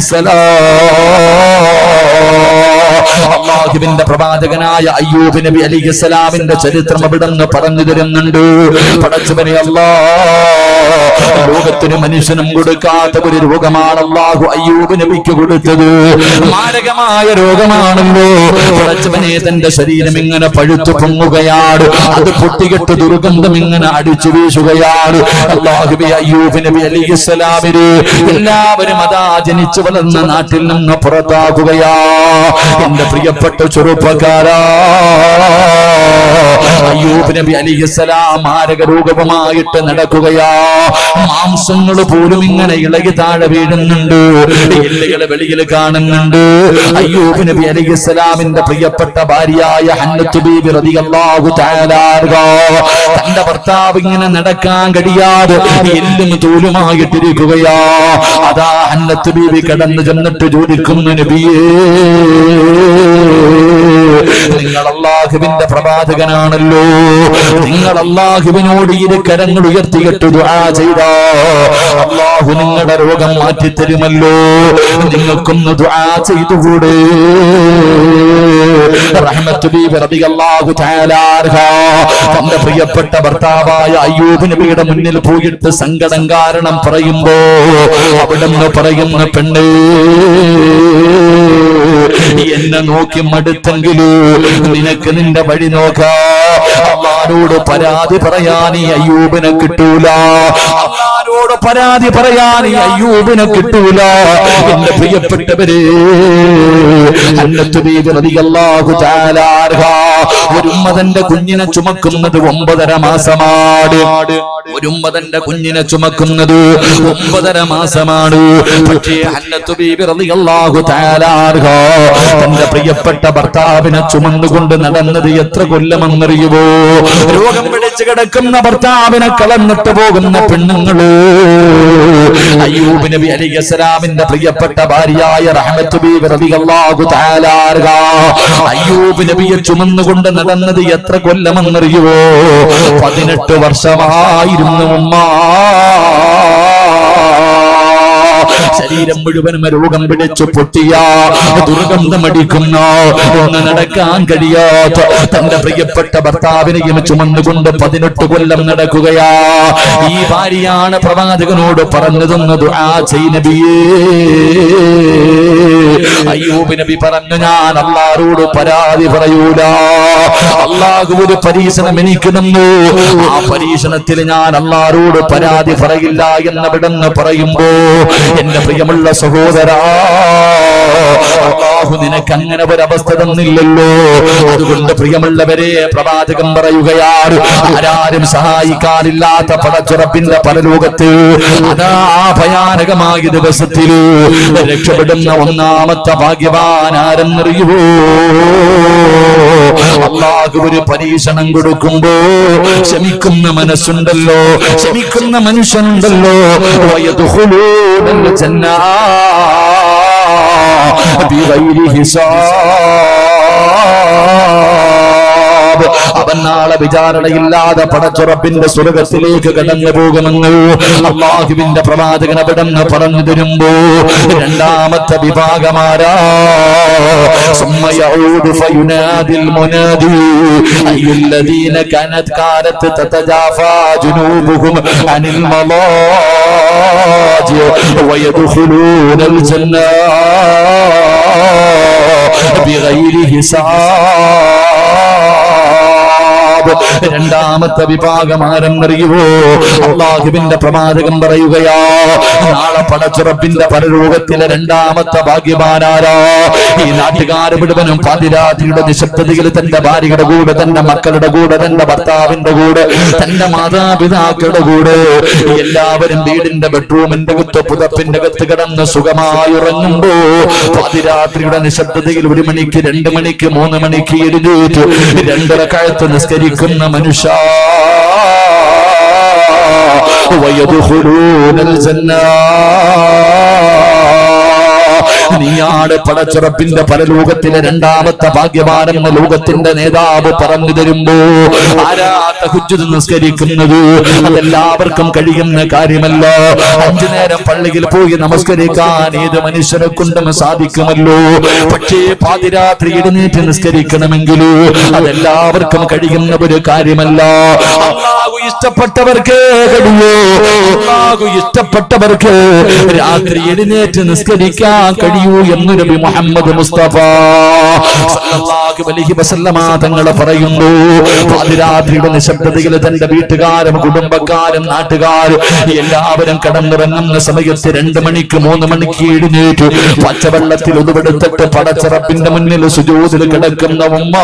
S1: അലിഹിസലാം അള്ളാഹുവിന്റെ പ്രവാചകനായ അയ്യൂബ് നബി അലിഹിസ്സലാമിന്റെ ചരിത്രം അവിടുന്ന് പറഞ്ഞു തരുന്നുണ്ട് പടച്ചവനെ അല്ലാ ലോകത്തിന് മനുഷ്യനും കൊടുക്കാത്ത ഒരു രോഗമാണ് അള്ളാഹു അയ്യൂബ് നബിക്ക് കൊടുത്തത് മാരകമായ രോഗമാണല്ലോ പടച്ചവനെ തന്റെ ശരീരം ഇങ്ങനെ പഴുത്തു പൊങ്ങുകയാണ് അത് പൊട്ടികെട്ട് ദുർഗന്ധം ഇങ്ങനെ അടിച്ചു വീശുകയാണ് അള്ളാഹുബി അയ്യൂബ് നബി അലിഹിസ്സലാമിന് എല്ലാവരും അതാ ജനിച്ചു വളർന്ന നാട്ടിൽ നിന്ന് പുറത്താക്കുകയാ എന്റെ പ്രിയപ്പെട്ട ചെറുപ്പക്കാരാ അയ്യൂബ് നബി അലിഹിസ്സലാം മാരക രോഗവുമായിട്ട് നടക്കുകയാ മാംസങ്ങൾ പോലും ഇങ്ങനെ ഇളകി താഴെ വീഴുന്നുണ്ട് എല്ലുകള് വെളിയിൽ കാണുന്നുണ്ട് അയ്യൂബ് നബി അലിഹിസ്സലാമിന്റെ പ്രിയപ്പെട്ട ഭാര്യയായ ഹന്നത്ത് ബീബി റളിയല്ലാഹു തആല അൻഹാ തന്റെ ഭർത്താവ് ഇങ്ങനെ നടക്കാൻ കഴിയാതെ എല്ലും തോലുമായിട്ടിരിക്കുകയാ അതാ ഹന്നത്ത് ബീബി കടന്നു ചെന്നിട്ട് ചോദിക്കുന്നു നബിയേ നിങ്ങൾ അള്ളാഹുവിന്റെ പ്രവാചകനാണല്ലോ നിങ്ങൾ അള്ളാഹുവിനോട് ഇരു കരങ്ങൾ ഉയർത്തിയിട്ട് ദുആ ചെയ്താ അള്ളാഹു നിങ്ങളുടെ രോഗം മാറ്റിത്തരുമല്ലോ നിങ്ങൾക്കൊന്ന് ദുആ ചെയ്തുകൂടെ റഹ്മത്ത് ബീബി റളിയല്ലാഹു തആല അൻഹാ തന്റെ പ്രിയപ്പെട്ട ഭർത്താവായ അയ്യൂബ് നബിയുടെ മുന്നിൽ പോയിട്ട് സങ്കടം കാരണം പറയുമ്പോ അവിടുന്ന് പറയുന്ന പെണ്ണേ എന്നെ നോക്കി മടുത്തെങ്കിലൂ നിനക്ക് നിന്റെ വഴി നോക്കാ അള്ളാരോട് പരാതി പറയാൻ ഈ അയ്യൂബിനെ കിട്ടൂല അള്ളാരോട് പരാതി പറയാൻ ഈ അയ്യൂബിനെ കിട്ടൂല എന്റെ പ്രിയപ്പെട്ടവരെ അന്നത്തു ബീബി റളിയല്ലാഹു തആല അൻഹാ ഒരു ഉമ്മതന്റെ കുഞ്ഞിനെ ചുമക്കുന്നത് ഒമ്പതര മാസമാണ് ഒരു ഉമ്മതന്റെ കുഞ്ഞിനെ ചുമക്കുന്നത് ഒമ്പതര മാസമാണ് പക്ഷേ അന്നത്തു ബീബി റളിയല്ലാഹു തആല അൻഹാ തന്റെ പ്രിയപ്പെട്ട ഭർത്താവിനെ ചുമന്നുകൊണ്ട് നടന്നത് എത്ര കൊല്ലമെന്നറിയുമോ രോഗം പിടിച്ചു കിടക്കുന്ന ഭർത്താവിനെ കളന്നിട്ട് പോകുന്ന പെണ്ണുങ്ങള് അയ്യൂബ് നബി അലിഖലാമിന്റെ പ്രിയപ്പെട്ട ഭാര്യയായ റഹ്മത്ത് ബീബി റളിയല്ലാഹു തആല അൻഹാ അയ്യൂബ് നബിയെ ചുമന്നുകൊണ്ട് നടന്നത് എത്ര കൊല്ലമെന്നറിയുമോ പതിനെട്ട് വർഷമായിരുന്നു ഉമ്മ ശരീരം മുഴുവനും രോഗം പിടിച്ചു പൊട്ടിയ ദുർഗന്ധമടിക്കുന്ന ഒന്ന് നടക്കാൻ കഴിയാത്ത തന്റെ പ്രിയപ്പെട്ട ഭർത്താവിനെയും ചുമന്നുകൊണ്ട് പതിനെട്ട് കൊല്ലം നടക്കുകയാ ഈ ഭാര്യയാണ് പ്രവാചകനോട് പറഞ്ഞതെന്ന് ദുആ ചെയ് നബിയേ അയ്യൂബ് നബി പറഞ്ഞു ഞാൻ അള്ളാഹോട് പരാതി പറയൂല അള്ളാഹു ഒരു പരീക്ഷണം എനിക്ക് തന്നു ആ പരീക്ഷണത്തിൽ ഞാൻ അള്ളാഹോട് പരാതി പറയില്ല എന്ന് വിടന്ന് പറയുമ്പോ എന്റെ പ്രിയമുള്ള സഹോദരാ അള്ളാഹു നിനക്ക് അങ്ങനെ ഒരവസ്ഥ തന്നില്ലല്ലോ അതുകൊണ്ട് പ്രിയമുള്ളവരെ പ്രവാചകം പറയുകയാണ് ആരാരും സഹായിക്കാനില്ലാത്ത പടച്ചുറപ്പിന്റെ പല ലോകത്ത് അതാ ആ ഭയാനകമായ ദിവസത്തില് രക്ഷപ്പെടുന്ന ഒന്നാമത്തെ ഭാഗ്യവാൻ ആരെന്നറിയുവോ അള്ളാഹു ഒരു പരീക്ഷണം കൊടുക്കുമ്പോ ക്ഷമിക്കുന്ന മനസ്സുണ്ടല്ലോ ക്ഷമിക്കുന്ന മനുഷ്യനുണ്ടല്ലോ വയതുഹുലൂനൽ ജന്നാ ബിഗൈരി ഹിസാബ് അവൻ നാളെ വിചാരണയില്ലാതെ പടച്ചുറപ്പിന്റെ സ്വർഗത്തിലേക്ക് കടന്നു പോകുമെന്ന് അള്ളാഹുവിന്റെ പ്രവാചകൻ അവിടെന്ന് പറഞ്ഞു തരുമ്പോ രണ്ടാമത്തെ വിഭാഗമാരാ ثم يعود فينادي المنادي أي الذين كانت كانت تتجافى جنوبهم عن المضاجع ويدخلون الجنة بغير حساب രണ്ടാമത്തെ വിഭാഗം ആരെന്നറിയുവോ അള്ളാഹുവിന്റെ പ്രവാചകം പറയുകയാ നാളെ പടച്ചുറപ്പിന്റെ പരലോകത്തിലെ രണ്ടാമത്തെ ഭാഗ്യവാനാരാ ഈ നാട്ടുകാര് മുഴുവനും പാതിരാത്രിയുടെ നിശബ്ദതയിൽ തന്റെ ഭാര്യയുടെ കൂടെ തന്റെ മക്കളുടെ കൂടെ തന്റെ ഭർത്താവിന്റെ കൂടെ തന്റെ മാതാപിതാക്കളുടെ കൂടെ എല്ലാവരും വീടിന്റെ ബെഡ്റൂമിന്റെ അകത്ത് പുതപ്പിന്റെ അകത്ത് കിടന്ന് സുഖമായി ഉറങ്ങുമ്പോ പാതിരാത്രിയുടെ നിശബ്ദതയിൽ ഒരു മണിക്ക് രണ്ട് മണിക്ക് മൂന്ന് മണിക്ക് എഴുന്നേറ്റ് രണ്ടര കഴുത്ത് നിസ്കരിക്കുന്ന മനുഷ്യ ويدخلون الجنة നീയാണ് പടച്ചുറപ്പിന്റെ പരലോകത്തിലെ രണ്ടാമത്തെ ഭാഗ്യവാനെന്ന ലോകത്തിന്റെ നേതാവ് പറഞ്ഞു തരുമ്പോ ആരാത്ത ഹുജ്ജുത് നിസ്കരിക്കുന്നത് അതെല്ലാവർക്കും കഴിയുന്ന കാര്യമല്ല അഞ്ചു നേരം പള്ളിയിൽ പോയി നമസ്കരിക്കാൻ ഏത് മനുഷ്യനെ കൊണ്ടും സാധിക്കുമല്ലോ പക്ഷേ പാതിരാത്രി എഴുന്നേറ്റ് നിസ്കരിക്കണമെങ്കിലോ അതെല്ലാവർക്കും കഴിയുന്ന ഒരു കാര്യമല്ല അള്ളാഹു ഇഷ്ടപ്പെട്ടവർക്ക് കഴിയോ അള്ളാഹു ഇഷ്ടപ്പെട്ടവർക്ക് രാത്രി എഴുന്നേറ്റ് നിസ്കരിക്കാൻ കഴിയൂ എന്ന് നബി മുഹമ്മദ് മുസ്തഫ സല്ലല്ലാഹു അലൈഹി വസല്ലമ തങ്ങൾ പറയുന്നു പാതിരാത്രിയുടെ നിശബ്ദതയിൽ തന്റെ വീട്ടുകാരും കുടുംബക്കാരും നാട്ടുകാരും എല്ലാവരും കടന്നിറങ്ങുന്ന സമയത്ത് രണ്ട് മണിക്ക് മൂന്ന് മണിക്ക് എഴുന്നേറ്റ് പച്ചവെള്ളത്തിൽ ഒതുവെടുത്തിട്ട് പടച്ചിറപ്പിന്റെ മുന്നിൽ സുജൂതിൽ കിടക്കുന്ന ഉമ്മ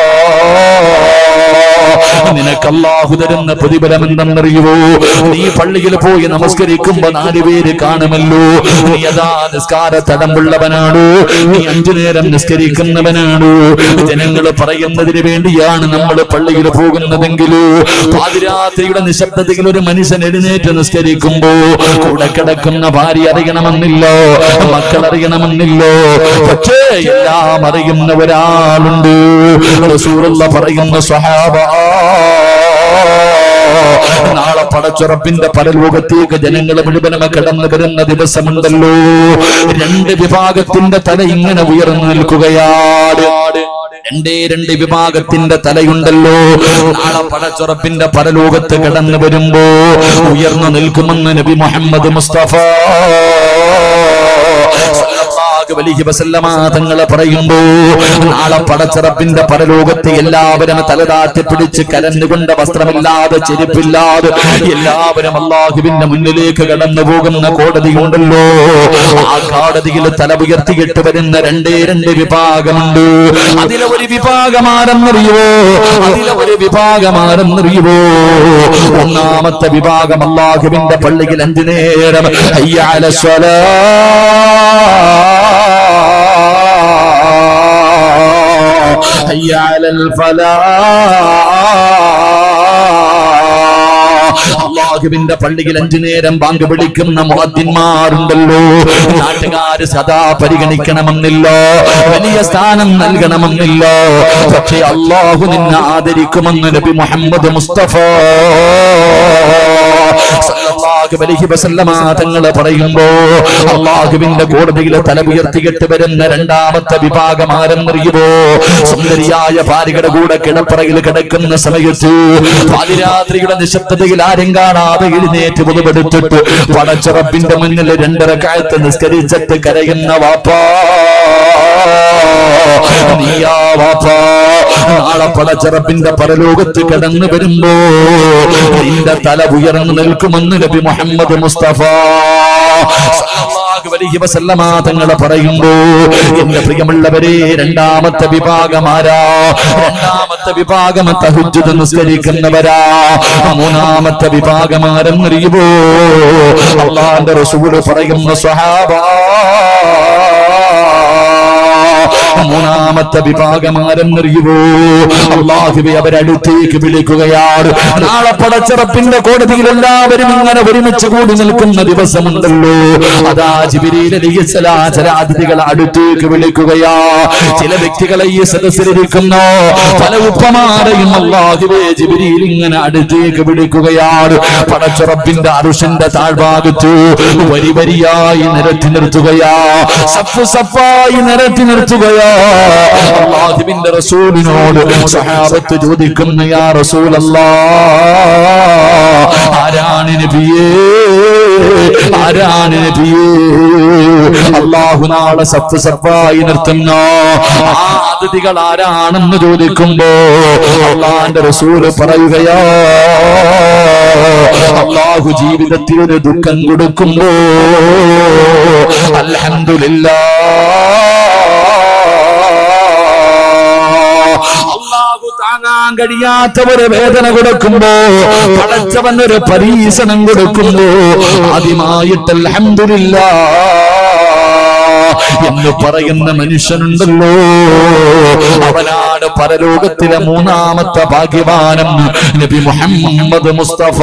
S1: നിനക്ക് അള്ളാഹു തരുന്ന പ്രതിഫലം എന്തെന്നറിയുവോ നീ പള്ളിയിൽ പോയി നമസ്കരിക്കുമ്പോ നാല് പേര് കാണുമല്ലോ നീ അതാ നിസ്കാര തടമ്പുള്ളവനാണോ നീ അഞ്ചു നേരം നിസ്കരിക്കുന്നവനാണോ ജനങ്ങൾ പറയുന്നതിന് വേണ്ടിയാണ് നമ്മൾ പള്ളിയിൽ പോകുന്നതെങ്കിലോ പാതിരാത്രിയുടെ നിശബ്ദതയിൽ ഒരു മനുഷ്യൻ എഴുന്നേറ്റ് നിസ്കരിക്കുമ്പോ കൂടെ കിടക്കുന്ന ഭാര്യ അറിയണമെന്നില്ലോ മക്കൾ അറിയണമെന്നില്ലോ പക്ഷേ എല്ലാം അറിയുന്ന ഒരാളുണ്ട് റസൂലുള്ള പറയുന്ന സ്വഹാബ നാളെ പടച്ചുറപ്പിന്റെ പരലോകത്തേക്ക് ജനങ്ങൾ മുഴുവനും കടന്നു വരുന്ന ദിവസമുണ്ടല്ലോ രണ്ട് വിഭാഗത്തിന്റെ തല ഇങ്ങനെ ഉയർന്നു നിൽക്കുകയാണ് രണ്ടേ രണ്ട് വിഭാഗത്തിന്റെ തലയുണ്ടല്ലോ നാളെ പടച്ചുറപ്പിന്റെ പരലോകത്ത് കടന്നു വരുമ്പോ ഉയർന്നു നിൽക്കുമെന്ന് നബി മുഹമ്മദ് മുസ്തഫ സല്ലല്ലാഹു അലൈഹി വസല്ലമ തങ്ങളെ പറയുമ്പോ നാളെ പടച്ചിറപ്പിന്റെ പരലോകത്ത് എല്ലാവരും തലതാത്തി പിടിച്ച് കരഞ്ഞുകൊണ്ട് വസ്ത്രമില്ലാതെ ചെരുപ്പില്ലാതെ എല്ലാവരും അള്ളാഹുവിന്റെ മുന്നിലേക്ക് കടന്നു പോകുന്ന കോടതിയുണ്ടല്ലോ ആ കോടതിയിൽ തല ഉയർത്തിയിട്ട് വരുന്ന രണ്ടേ രണ്ട് വിഭാഗമുണ്ട് അതിലെ ഒരു വിഭാഗമാരെന്നറിയോ അതിലെ ഒരു വിഭാഗമാരെന്നറിയുവോ ഒന്നാമത്തെ വിഭാഗം അള്ളാഹുവിന്റെ പള്ളിയിൽ അഞ്ചു നേരം അയ്യാല حي على അള്ളാഹുവിന്റെ പള്ളിയിൽ അഞ്ചു നേരം ബാങ്ക് വിളിക്കുന്ന മുഹദ്ദിന്മാരുണ്ടല്ലോ നാട്ടുകാര് സദാ പരിഗണിക്കണമെന്നില്ലോ വലിയ സ്ഥാനം നൽകണമെന്നില്ലോ പക്ഷെ അള്ളാഹു നിന്നെ ആദരിക്കുമെന്ന് നബി മുഹമ്മദ് മുസ്തഫ സല്ലല്ലാഹു അലൈഹി വസല്ലമ തങ്ങൾ പറയുമ്പോ അള്ളാഹുവിന്റെ കോടതിയിൽ തല ഉയർത്തിയിട്ട് വരുന്ന രണ്ടാമത്തെ വിഭാഗം ആരെന്നറിയുമോ സുന്ദരിയായ ഭാര്യയുടെ കൂടെ കിടപ്പറയിൽ കിടക്കുന്ന സമയത്ത് പാതിരാത്രിയുടെ നിശബ്ദതയിൽ ആരും കാണാതെ എഴുന്നേറ്റ് പുതുപെടുത്തിട്ട് പടച്ചുറപ്പിന്റെ മുന്നിൽ രണ്ടര കാലത്ത് നിസ്കരിച്ചിട്ട് കരയുന്ന വാപ്പാ നീയാ വാപ്പാ നാളെ പടച്ചിറപ്പിന്റെ പരലോകത്ത് കടന്നു വരുമ്പോ നിന്റെ തല ഉയർന്നു നിൽക്കുമെന്ന് നബി മുഹമ്മദ് മുസ്തഫ സല്ലല്ലാഹു അലൈഹി വസല്ലമ തങ്ങൾ പറയുമ്പോ എന്റെ പ്രിയമുള്ളവരെ രണ്ടാമത്തെ വിഭാഗമാരാ രണ്ടാമത്തെ വിഭാഗം തഹജ്ജുദ് നിസ്കരിക്കുന്നവരാ മൂന്നാമത്തെ വിഭാഗമാരെന്നറിയുമോ അള്ളാന്റെ റസൂല് പറയുന്ന സ്വഹാബ മൂന്നാമത്തെ വിഭാഗമാരെന്നറിയുവോ അള്ളാഹുബെ അവരടുത്തേക്ക് വിളിക്കുകയാണ് നാളെ പടച്ചിറപ്പിന്റെ കോടതിയിൽ എല്ലാവരും ഇങ്ങനെ ഒരുമിച്ച് കൂടി നിൽക്കുന്ന ദിവസമുണ്ടല്ലോ അതാ ജിബിരിയിലലിയസലാ ചില അതിഥികളെ അടുത്തേക്ക് വിളിക്കുകയാ ചില വ്യക്തികളെ ഈ സദസ്സിലിരിക്കുന്നു പല ഉപ്പമാരെയും അള്ളാഹുബെ ജിബിരിയിൽ ഇങ്ങനെ അടുത്തേക്ക് വിളിക്കുകയാണ് പടച്ചുറപ്പിന്റെ അറുഷന്റെ താഴ്ഭാഗത്തു വരി വരിയായി നിരത്തി നിർത്തുകയാ സഫ് സഫായി നിരത്തി നിർത്തുകയാ പറയുകയാ അള്ളാഹുവിന്റെ റസൂലിനോട് സഹാബത്ത് ചോദിക്കുന്ന യാ റസൂലല്ലാ ആരാണ് നബിയേ ആരാണ് നബിയേ അള്ളാഹു നാളെ സത്ത് സഫായി നിർത്തുന്ന ആ അതിഥികൾ ആരാണെന്ന് ചോദിക്കുമ്പോ അള്ളാന്റെ റസൂല് പറയുകയാ അള്ളാഹു ജീവിതത്തിൽ ഒരു ദുഃഖം കൊടുക്കുമ്പോ അൽഹംദുലില്ലാ അള്ളാഹു താങ്ങാൻ കഴിയാത്ത ഒരു വേദന കൊടുക്കുമ്പോ പടച്ചവൻ ഒരു പരീക്ഷണം കൊടുക്കുമ്പോ ആദ്യമായിട്ട് അൽഹംദുലില്ലാ എന്ന് പറയുന്ന മനുഷ്യനുണ്ടല്ലോ അവനാണ് പരലോകത്തിലെ മൂന്നാമത്തെ ഭാഗ്യവാനം നബി മുഹമ്മദ് മുസ്തഫ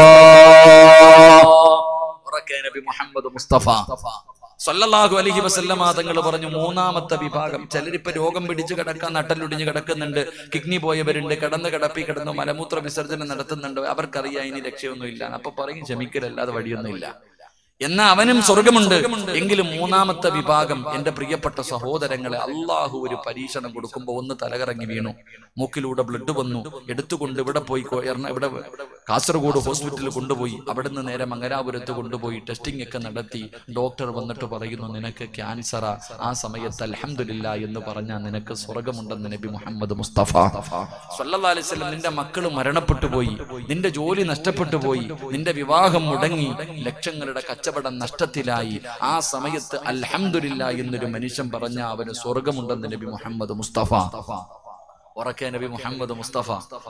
S1: ഉറക്കെ നബി മുഹമ്മദ് മുസ്തഫ സല്ലല്ലാഹു അലൈഹി വസല്ലമ തങ്ങൾ പറഞ്ഞു മൂന്നാമത്തെ വിഭാഗം ചിലരിപ്പോ രോഗം പിടിച്ച് കിടക്കാൻ നട്ടലൊടിഞ്ഞ് കിടക്കുന്നുണ്ട് കിഡ്നി പോയവരുണ്ട് കിടന്ന് കിടപ്പി കിടന്ന് മലമൂത്ര വിസർജനം നടത്തുന്നുണ്ട് അവർക്കറിയാം ഇനി രക്ഷയൊന്നും ഇല്ല അപ്പൊ പറയും ക്ഷമിക്കലല്ലാതെ വഴിയൊന്നുമില്ല എന്നാ അവനും സ്വർഗമുണ്ട് എങ്കിലും മൂന്നാമത്തെ വിഭാഗം എന്റെ പ്രിയപ്പെട്ട സഹോദരങ്ങളെ അള്ളാഹു ഒരു പരീക്ഷണം കൊടുക്കുമ്പോ ഒന്ന് തലകറങ്ങി വീണു മൂക്കിലൂടെ ബ്ലഡ് വന്നു എടുത്തുകൊണ്ട് ഇവിടെ പോയി കൊ- എറണ- ഇവിടെ കാസർഗോഡ് ഹോസ്പിറ്റലിൽ കൊണ്ടുപോയി അവിടുന്ന് നേരെ മംഗലാപുരത്ത് കൊണ്ടുപോയി ടെസ്റ്റിംഗ് ഒക്കെ നടത്തി ഡോക്ടർ വന്നിട്ട് പറയുന്നു നിനക്ക് ക്യാൻസറാ ആ സമയത്ത് അൽഹംദുലില്ല എന്ന് പറഞ്ഞാൽ നിനക്ക് സ്വർഗമുണ്ടെന്ന് നബി മുഹമ്മദ് മുസ്തഫ സല്ലല്ലാഹു അലൈഹി വസല്ലം നിന്റെ മക്കൾ മരണപ്പെട്ടു പോയി നിന്റെ ജോലി നഷ്ടപ്പെട്ടു പോയി നിന്റെ വിവാഹം മുടങ്ങി ലക്ഷങ്ങളുടെ കച്ചവടം നഷ്ടത്തിലായി ആ സമയത്ത് അൽഹംദുലില്ല എന്നൊരു മനുഷ്യൻ പറഞ്ഞ അവന് സ്വർഗമുണ്ടെന്ന് നബി മുഹമ്മദ് മുസ്തഫ ഉറക്കെ നബി മുഹമ്മദ് മുസ്തഫ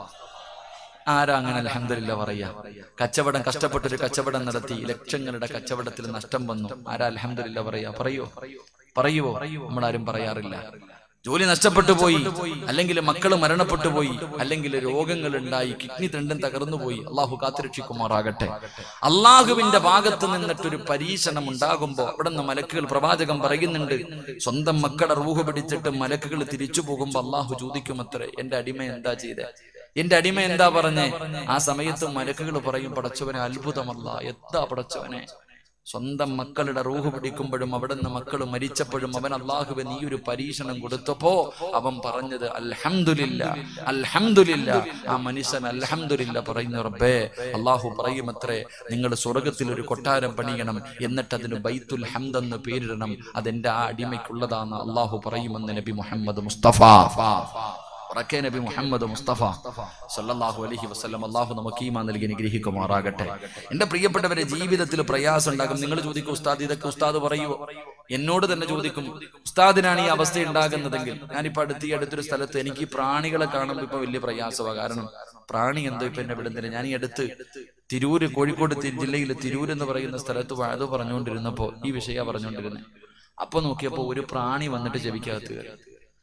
S1: ആരാ അങ്ങനെ അലഹമില്ല പറയാ കച്ചവടം കഷ്ടപ്പെട്ടൊരു കച്ചവടം നടത്തി ലക്ഷങ്ങളുടെ കച്ചവടത്തിൽ നഷ്ടം വന്നു ആരാ അലഹമില്ല പറയാ പറയോ പറയുവോ നമ്മളാരും പറയാറില്ല ജോലി നഷ്ടപ്പെട്ടു പോയി അല്ലെങ്കിൽ മക്കൾ മരണപ്പെട്ടു പോയി അല്ലെങ്കിൽ രോഗങ്ങൾ ഉണ്ടായി കിഡ്നി രണ്ടും തകർന്നു പോയി അള്ളാഹു കാത്തുരക്ഷിക്കുമാറാകട്ടെ അള്ളാഹുവിന്റെ ഭാഗത്ത് നിന്നിട്ടൊരു പരീക്ഷണം ഉണ്ടാകുമ്പോ അവിടെ നിന്ന് മലക്കുകൾ പ്രവാചകം പറയുന്നുണ്ട് സ്വന്തം മക്കളുടെ റൂഹ് പിടിച്ചിട്ട് മലക്കുകൾ തിരിച്ചു പോകുമ്പോ അള്ളാഹു ചോദിക്കുമത്രേ എന്റെ അടിമ എന്താ ചെയ്തേ എന്റെ അടിമ എന്താ പറഞ്ഞേ ആ സമയത്ത് മലക്കുകൾ പറയും പടച്ചവനെ അത്ഭുതമല്ല എത്താ പടച്ചവനെ സ്വന്തം മക്കളുടെ റൂഹ് പിടിക്കുമ്പോഴും അവിടുന്ന് മക്കൾ മരിച്ചപ്പോഴും അവൻ അള്ളാഹുവെ നീ ഒരു പരീക്ഷണം കൊടുത്തപ്പോ അവൻ പറഞ്ഞത് അൽഹംദുലില്ല അൽഹംദുലില്ല ആ മനുഷ്യൻ അൽഹംദുലില്ല പറയുന്നു റബ്ബേ അള്ളാഹു പറയുമത്രേ നിങ്ങൾ സ്വർഗത്തിൽ ഒരു കൊട്ടാരം പണിയണം എന്നിട്ട് അതിന് ബൈത്തുൽ ഹംദ് എന്ന് പേരിടണം അതെന്റെ ആ അടിമയ്ക്കുള്ളതാണ് അള്ളാഹു പറയുമെന്ന് നബി മുഹമ്മദ് മുസ്തഫ ഉറക്കെ നബി മുഹമ്മദ് മുസ്തഫ സല്ലല്ലാഹു അലൈഹി വസല്ലം അള്ളാഹു നമുക്ക് ഈമാൻ നൽകി അനുഗ്രഹിക്കുമാറാകട്ടെ എന്റെ പ്രിയപ്പെട്ടവരെ ജീവിതത്തിൽ പ്രയാസം ഉണ്ടാകും നിങ്ങൾ ചോദിക്കും ഉസ്താദ് ഇതൊക്കെ ഉസ്താദ് പറയുമോ എന്നോട് തന്നെ ചോദിക്കും ഉസ്താദിനാണ് ഈ അവസ്ഥ ഉണ്ടാകുന്നതെങ്കിൽ ഞാനിപ്പോ അടുത്ത് ഈ അടുത്തൊരു സ്ഥലത്ത് എനിക്ക് ഈ പ്രാണികളെ കാണുമ്പോൾ ഇപ്പൊ വലിയ പ്രയാസമാണ് കാരണം പ്രാണി എന്തോ ഇപ്പൊ എന്നെ വിടുന്നില്ല ഞാൻ ഈ അടുത്ത് തിരൂര് കോഴിക്കോട് തി- ജില്ലയിലെ തിരൂര് എന്ന് പറയുന്ന സ്ഥലത്ത് വാഴ പറഞ്ഞുകൊണ്ടിരുന്നപ്പോ ഈ വിഷയ പറഞ്ഞുകൊണ്ടിരുന്നത് അപ്പൊ നോക്കിയപ്പോ ഒരു പ്രാണി വന്നിട്ട് ചെവിക്കകത്ത് കയറി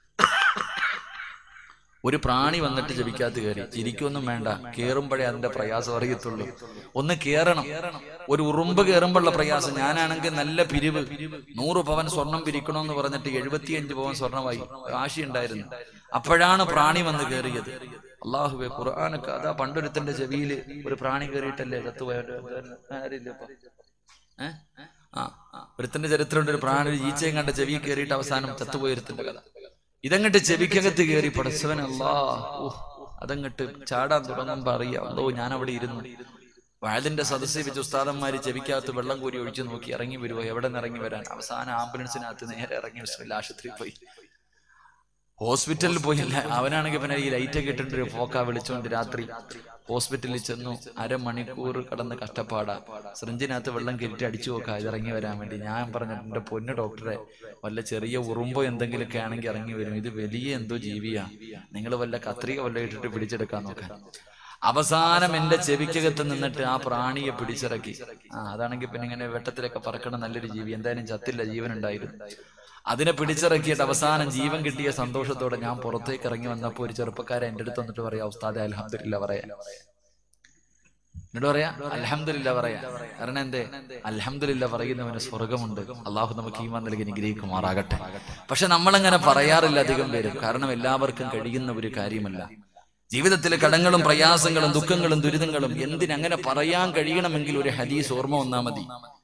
S1: ഒരു പ്രാണി വന്നിട്ട് ജപിക്കാത്ത കയറി ചിരിക്കൊന്നും വേണ്ട കേറുമ്പോഴേ അതിന്റെ പ്രയാസം അറിയത്തുള്ളൂ ഒന്ന് കേറണം ഒരു ഉറുമ്പ് കേറുമ്പോഴുള്ള പ്രയാസം ഞാനാണെങ്കിൽ നല്ല പിരിവ് നൂറ് പവൻ സ്വർണം പിരിക്കണമെന്ന് പറഞ്ഞിട്ട് എഴുപത്തിയഞ്ച് പവൻ സ്വർണമായി ആശി ഉണ്ടായിരുന്നു അപ്പോഴാണ് പ്രാണി വന്ന് കയറിയത് അള്ളാഹുബെ ഖുർആാനൊക്കെ അതാ പണ്ടൊരുത്തന്റെ ചെവിയിൽ ഒരു പ്രാണി കയറിയിട്ടല്ലേ ചത്തുപോയ ആരില്ല ഇപ്പൊ ഏഹ് ആ ആ. ഒരുത്തന്റെ ചരിത്രമുണ്ട് ഒരു പ്രാണി ഒരു ഈച്ചയും കണ്ട ചെവി കയറിയിട്ട് അവസാനം ചത്തുപോയ ഒരുത്തന്റെ കഥ ഇതങ്ങട്ട് ചെവിക്കകത്ത് കയറി പടച്ചവൻ അല്ലാ ഊഹ്, അതങ്ങട്ട് ചാടാൻ തുടങ്ങുമ്പോ അറിയാം അല്ലോ ഞാൻ അവിടെ ഇരുന്നു വയലിന്റെ സദസ്സിൽ വെച്ച് ഉസ്താദന്മാര് ചെവിക്കകത്ത് വെള്ളം കോരി ഒഴിച്ചു നോക്കി ഇറങ്ങി വരുവോ എവിടെ നിന്ന് ഇറങ്ങി വരാൻ അവസാനം ആംബുലൻസിനകത്ത് നേരെ ഇറങ്ങി വിശ്രമില്ല ആശുപത്രിയിൽ പോയി ഹോസ്പിറ്റലിൽ പോയില്ല അവനാണെങ്കിൽ പിന്നെ ഈ ലൈറ്റൊക്കെ ഇട്ടിട്ട് ഒരു ഫോക്ക വിളിച്ചുകൊണ്ട് രാത്രി ഹോസ്പിറ്റലിൽ ചെന്നു അരമണിക്കൂർ കടന്ന് കഷ്ടപ്പാടാ സിറിഞ്ചിനകത്ത് വെള്ളം കയറ്റി അടിച്ചു നോക്കാം ഇത് ഇറങ്ങി വരാൻ വേണ്ടി ഞാൻ പറഞ്ഞു എന്റെ പൊന്നു ഡോക്ടറെ വല്ല ചെറിയ ഉറുമ്പോ എന്തെങ്കിലുമൊക്കെ ആണെങ്കിൽ ഇറങ്ങി വരും ഇത് വലിയ എന്തോ ജീവിയാ നിങ്ങൾ വല്ല കത്രിക വല്ല ഇട്ടിട്ട് പിടിച്ചെടുക്കാൻ നോക്കാൻ അവസാനം എന്റെ ചെവിക്കകത്ത് നിന്നിട്ട് ആ പ്രാണിയെ പിടിച്ചിറക്കി ആ അതാണെങ്കിൽ പിന്നെ ഇങ്ങനെ വെട്ടത്തിലൊക്കെ പറക്കണ നല്ലൊരു ജീവി എന്തായാലും ചത്തില്ല ജീവൻ ഉണ്ടായിരുന്നു അതിനെ പിടിച്ചിറക്കിയിട്ട് അവസാനം ജീവൻ കിട്ടിയ സന്തോഷത്തോടെ ഞാൻ പുറത്തേക്ക് ഇറങ്ങി വന്നപ്പോൾ ഒരു ചെറുപ്പക്കാരൻ എൻ്റെ അടുത്ത് വന്നിട്ട് പറയാ ഉസ്താദെ അലഹമില്ല പറയാ എന്നോട് പറയാ അലഹമില്ല പറയാ കാരണം എന്തേ അലഹമില്ല പറയുന്നവന് സ്വർഗമുണ്ട് അള്ളാഹു നമുക്ക് ഈമാൻ നൽകി അനുഗ്രഹിക്കുമാറാകട്ടെ പക്ഷെ നമ്മളങ്ങനെ പറയാറില്ല അധികം പേരും കാരണം എല്ലാവർക്കും കഴിയുന്ന ഒരു കാര്യമല്ല ജീവിതത്തിലെ കടങ്ങളും പ്രയാസങ്ങളും ദുഃഖങ്ങളും ദുരിതങ്ങളും എന്തിനങ്ങനെ പറയാൻ കഴിയണമെങ്കിൽ ഒരു ഹദീസ് ഓർമ്മ വന്നാൽ മതി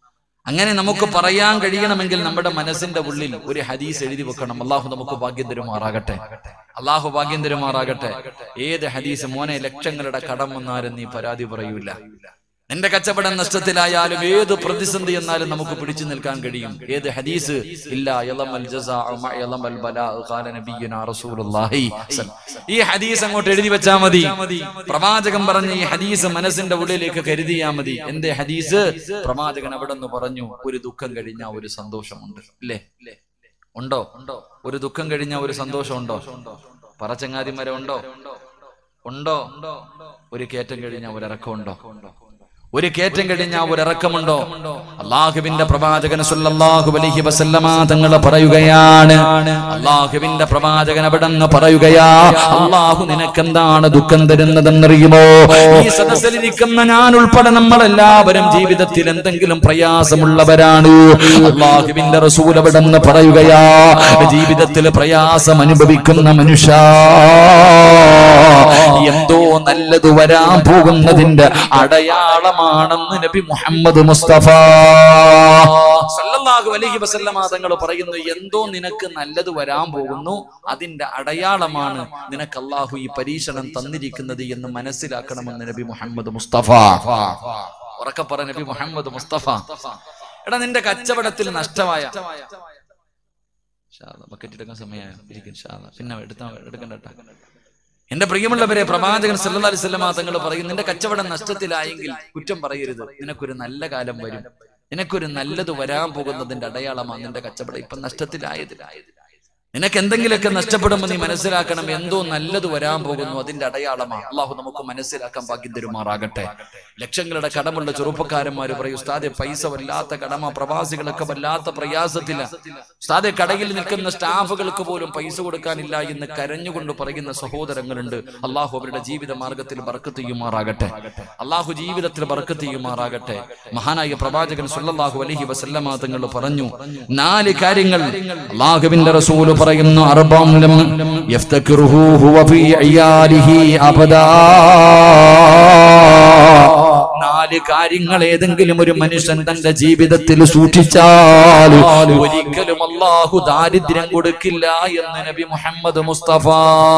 S2: അങ്ങനെ നമുക്ക് പറയാൻ കഴിയണമെങ്കിൽ നമ്മുടെ മനസ്സിന്റെ ഉള്ളിൽ ഒരു ഹദീസ് എഴുതി വെക്കണം അള്ളാഹു നമുക്ക് ഭാഗ്യം തരുമാറാകട്ടെ അള്ളാഹു ഭാഗ്യം തരുമാറാകട്ടെ ഏത് ഹദീസ് മോനെ ലക്ഷങ്ങളുടെ കടം വന്നാലും നീ പരാതി പറയൂല നിന്റെ കച്ചവടം നഷ്ടത്തിലായാലും ഏത് പ്രതിസന്ധി എന്നാലും നമുക്ക് പിടിച്ചു നിൽക്കാൻ കഴിയും ഏത് ഹദീസ് ഇല്ല യളമൽ ജസാഉ മഅ യളമൽ ബലാഉ ഖാല നബിയുനാ റസൂലുള്ളാഹി സൽ. ഈ ഹദീസ് അങ്ങോട്ട് എഴുതി വെച്ചാ മതി പ്രവാചകൻ പറഞ്ഞ ഈ ഹദീസ് മനസ്സിന്റെ ഉള്ളിലേക്ക് കരുതിയാ മതി എന്റെ ഹദീസ് പ്രവാചകൻ അവിടെ നിന്ന് പറഞ്ഞു ഒരു ദുഃഖം കഴിഞ്ഞാൽ ഒരു സന്തോഷമുണ്ട് ഇല്ലേ ഉണ്ടോ ഉണ്ടോ ഒരു ദുഃഖം കഴിഞ്ഞാൽ ഒരു സന്തോഷമുണ്ടോ പറച്ചങ്ങാതിമര ഉണ്ടോ ഉണ്ടോ ഒരു കയറ്റം കഴിഞ്ഞാൽ ഒരു ഇറക്കമുണ്ടോ ഒരു കയറ്റം കഴിഞ്ഞാൽ ഒരു ഇറക്കമുണ്ടോ അള്ളാഹുവിന്റെ പ്രവാചകൻ സല്ലല്ലാഹു അലൈഹി വസല്ലമ തങ്ങൾ പറയുകയാണ് അള്ളാഹുവിന്റെ പ്രവാചകൻ അവിടെ നിന്ന് പറയുകയാ അള്ളാഹു നിനക്കെന്താണ് ദുഃഖം തരുന്നതെന്നറിയുമോ ഈ സദസ്സിലിരിക്കുന്ന ഞാൻ ഉൾപ്പെടെ നമ്മളെല്ലാവരും ജീവിതത്തിൽ എന്തെങ്കിലും പ്രയാസമുള്ളവരാണ് അള്ളാഹുവിന്റെ റസൂൽ അവിടെ നിന്ന് പറയുകയാ ജീവിതത്തിൽ പ്രയാസം അനുഭവിക്കുന്ന മനുഷ്യ എന്തോ നല്ലത് വരാൻ പോകുന്നതിന്റെ അടയാളമാണെന്ന് നബി മുഹമ്മദ് മുസ്തഫ സല്ലല്ലാഹു അലൈഹി വസല്ലമ തങ്ങൾ പറയുന്നു എന്തോ നിനക്ക് നല്ലത് വരാൻ പോകുന്നു അതിന്റെ അടയാളമാണ് നിനക്ക് അള്ളാഹു ഈ പരീക്ഷണം തന്നിരിക്കുന്നത് എന്ന് മനസ്സിലാക്കണമെന്ന് നബി മുഹമ്മദ് മുസ്തഫ ഉറക്കെ പറ നബി മുഹമ്മദ് മുസ്തഫ എടാ നിന്റെ കച്ചവടത്തിൽ നഷ്ടമായ ബക്കറ്റ് എടുക്കാൻ സമയമായോ ഇരിക്കും ഇൻഷാ അല്ലാ. പിന്നെ എടുത്താ എടുക്കണ്ട എന്റെ പ്രിയമുള്ളവരെ പ്രവാചകൻ സല്ലല്ലാഹു അലൈഹി വസല്ലമ തങ്ങൾ പറയും നിന്റെ കച്ചവടം നഷ്ടത്തിലായെങ്കിൽ കുറ്റം പറയരുത് നിനക്കൊരു നല്ല കാലം വരും നിനക്കൊരു നല്ലത് വരാൻ പോകുന്നതിന്റെ അടയാളമാണ് നിന്റെ കച്ചവടം ഇപ്പൊ നഷ്ടത്തിലായത് നിനക്ക് എന്തെങ്കിലുമൊക്കെ നഷ്ടപ്പെടുമ്പോൾ നീ മനസ്സിലാക്കണം എന്തോ നല്ലത് വരാൻ പോകുന്നു അതിന്റെ അടയാളമാണ് അള്ളാഹു നമുക്ക് മനസ്സിലാക്കാൻ ഭാഗ്യം തരുമാറാകട്ടെ ലക്ഷങ്ങളുടെ കടമുള്ള ചെറുപ്പക്കാരന്മാര് പറയും ഉസ്താദെ പൈസ വല്ലാത്ത കടമ പ്രവാസികളൊക്കെ വല്ലാത്ത പ്രയാസത്തില ഉസ്താദെ കടയിൽ നിൽക്കുന്ന സ്റ്റാഫുകൾക്ക് പോലും പൈസ കൊടുക്കാനില്ല എന്ന് കരഞ്ഞുകൊണ്ട് പറയുന്ന സഹോദരങ്ങളുണ്ട് അള്ളാഹു അവരുടെ ജീവിത മാർഗത്തിൽ ബർക്കത്ത് ചെയ്യുമാറാകട്ടെ അള്ളാഹു ജീവിതത്തിൽ ബർക്കത്ത് ചെയ്യുമാറാകട്ടെ മഹാനായ പ്രവാചകൻ സല്ലല്ലാഹു അലൈഹി വസല്ലമ തങ്ങൾ പറഞ്ഞു നാല് കാര്യങ്ങൾ അള്ളാഹുവിന്റെ റസൂല് പറയുന്നു അർബം ലം യഫ്തകിറുഹു ഹുവ ഫീ അയ്യാലിഹി അബദാ നാല് കാര്യങ്ങൾ ഏതെങ്കിലും ഒരു മനുഷ്യൻ തന്റെ ജീവിതത്തിൽ സൂക്ഷിച്ചാൽ ഒരിക്കലും അള്ളാഹു ദാരിദ്ര്യം കൊടുക്കില്ല എന്ന് നബി മുഹമ്മദ് മുസ്തഫ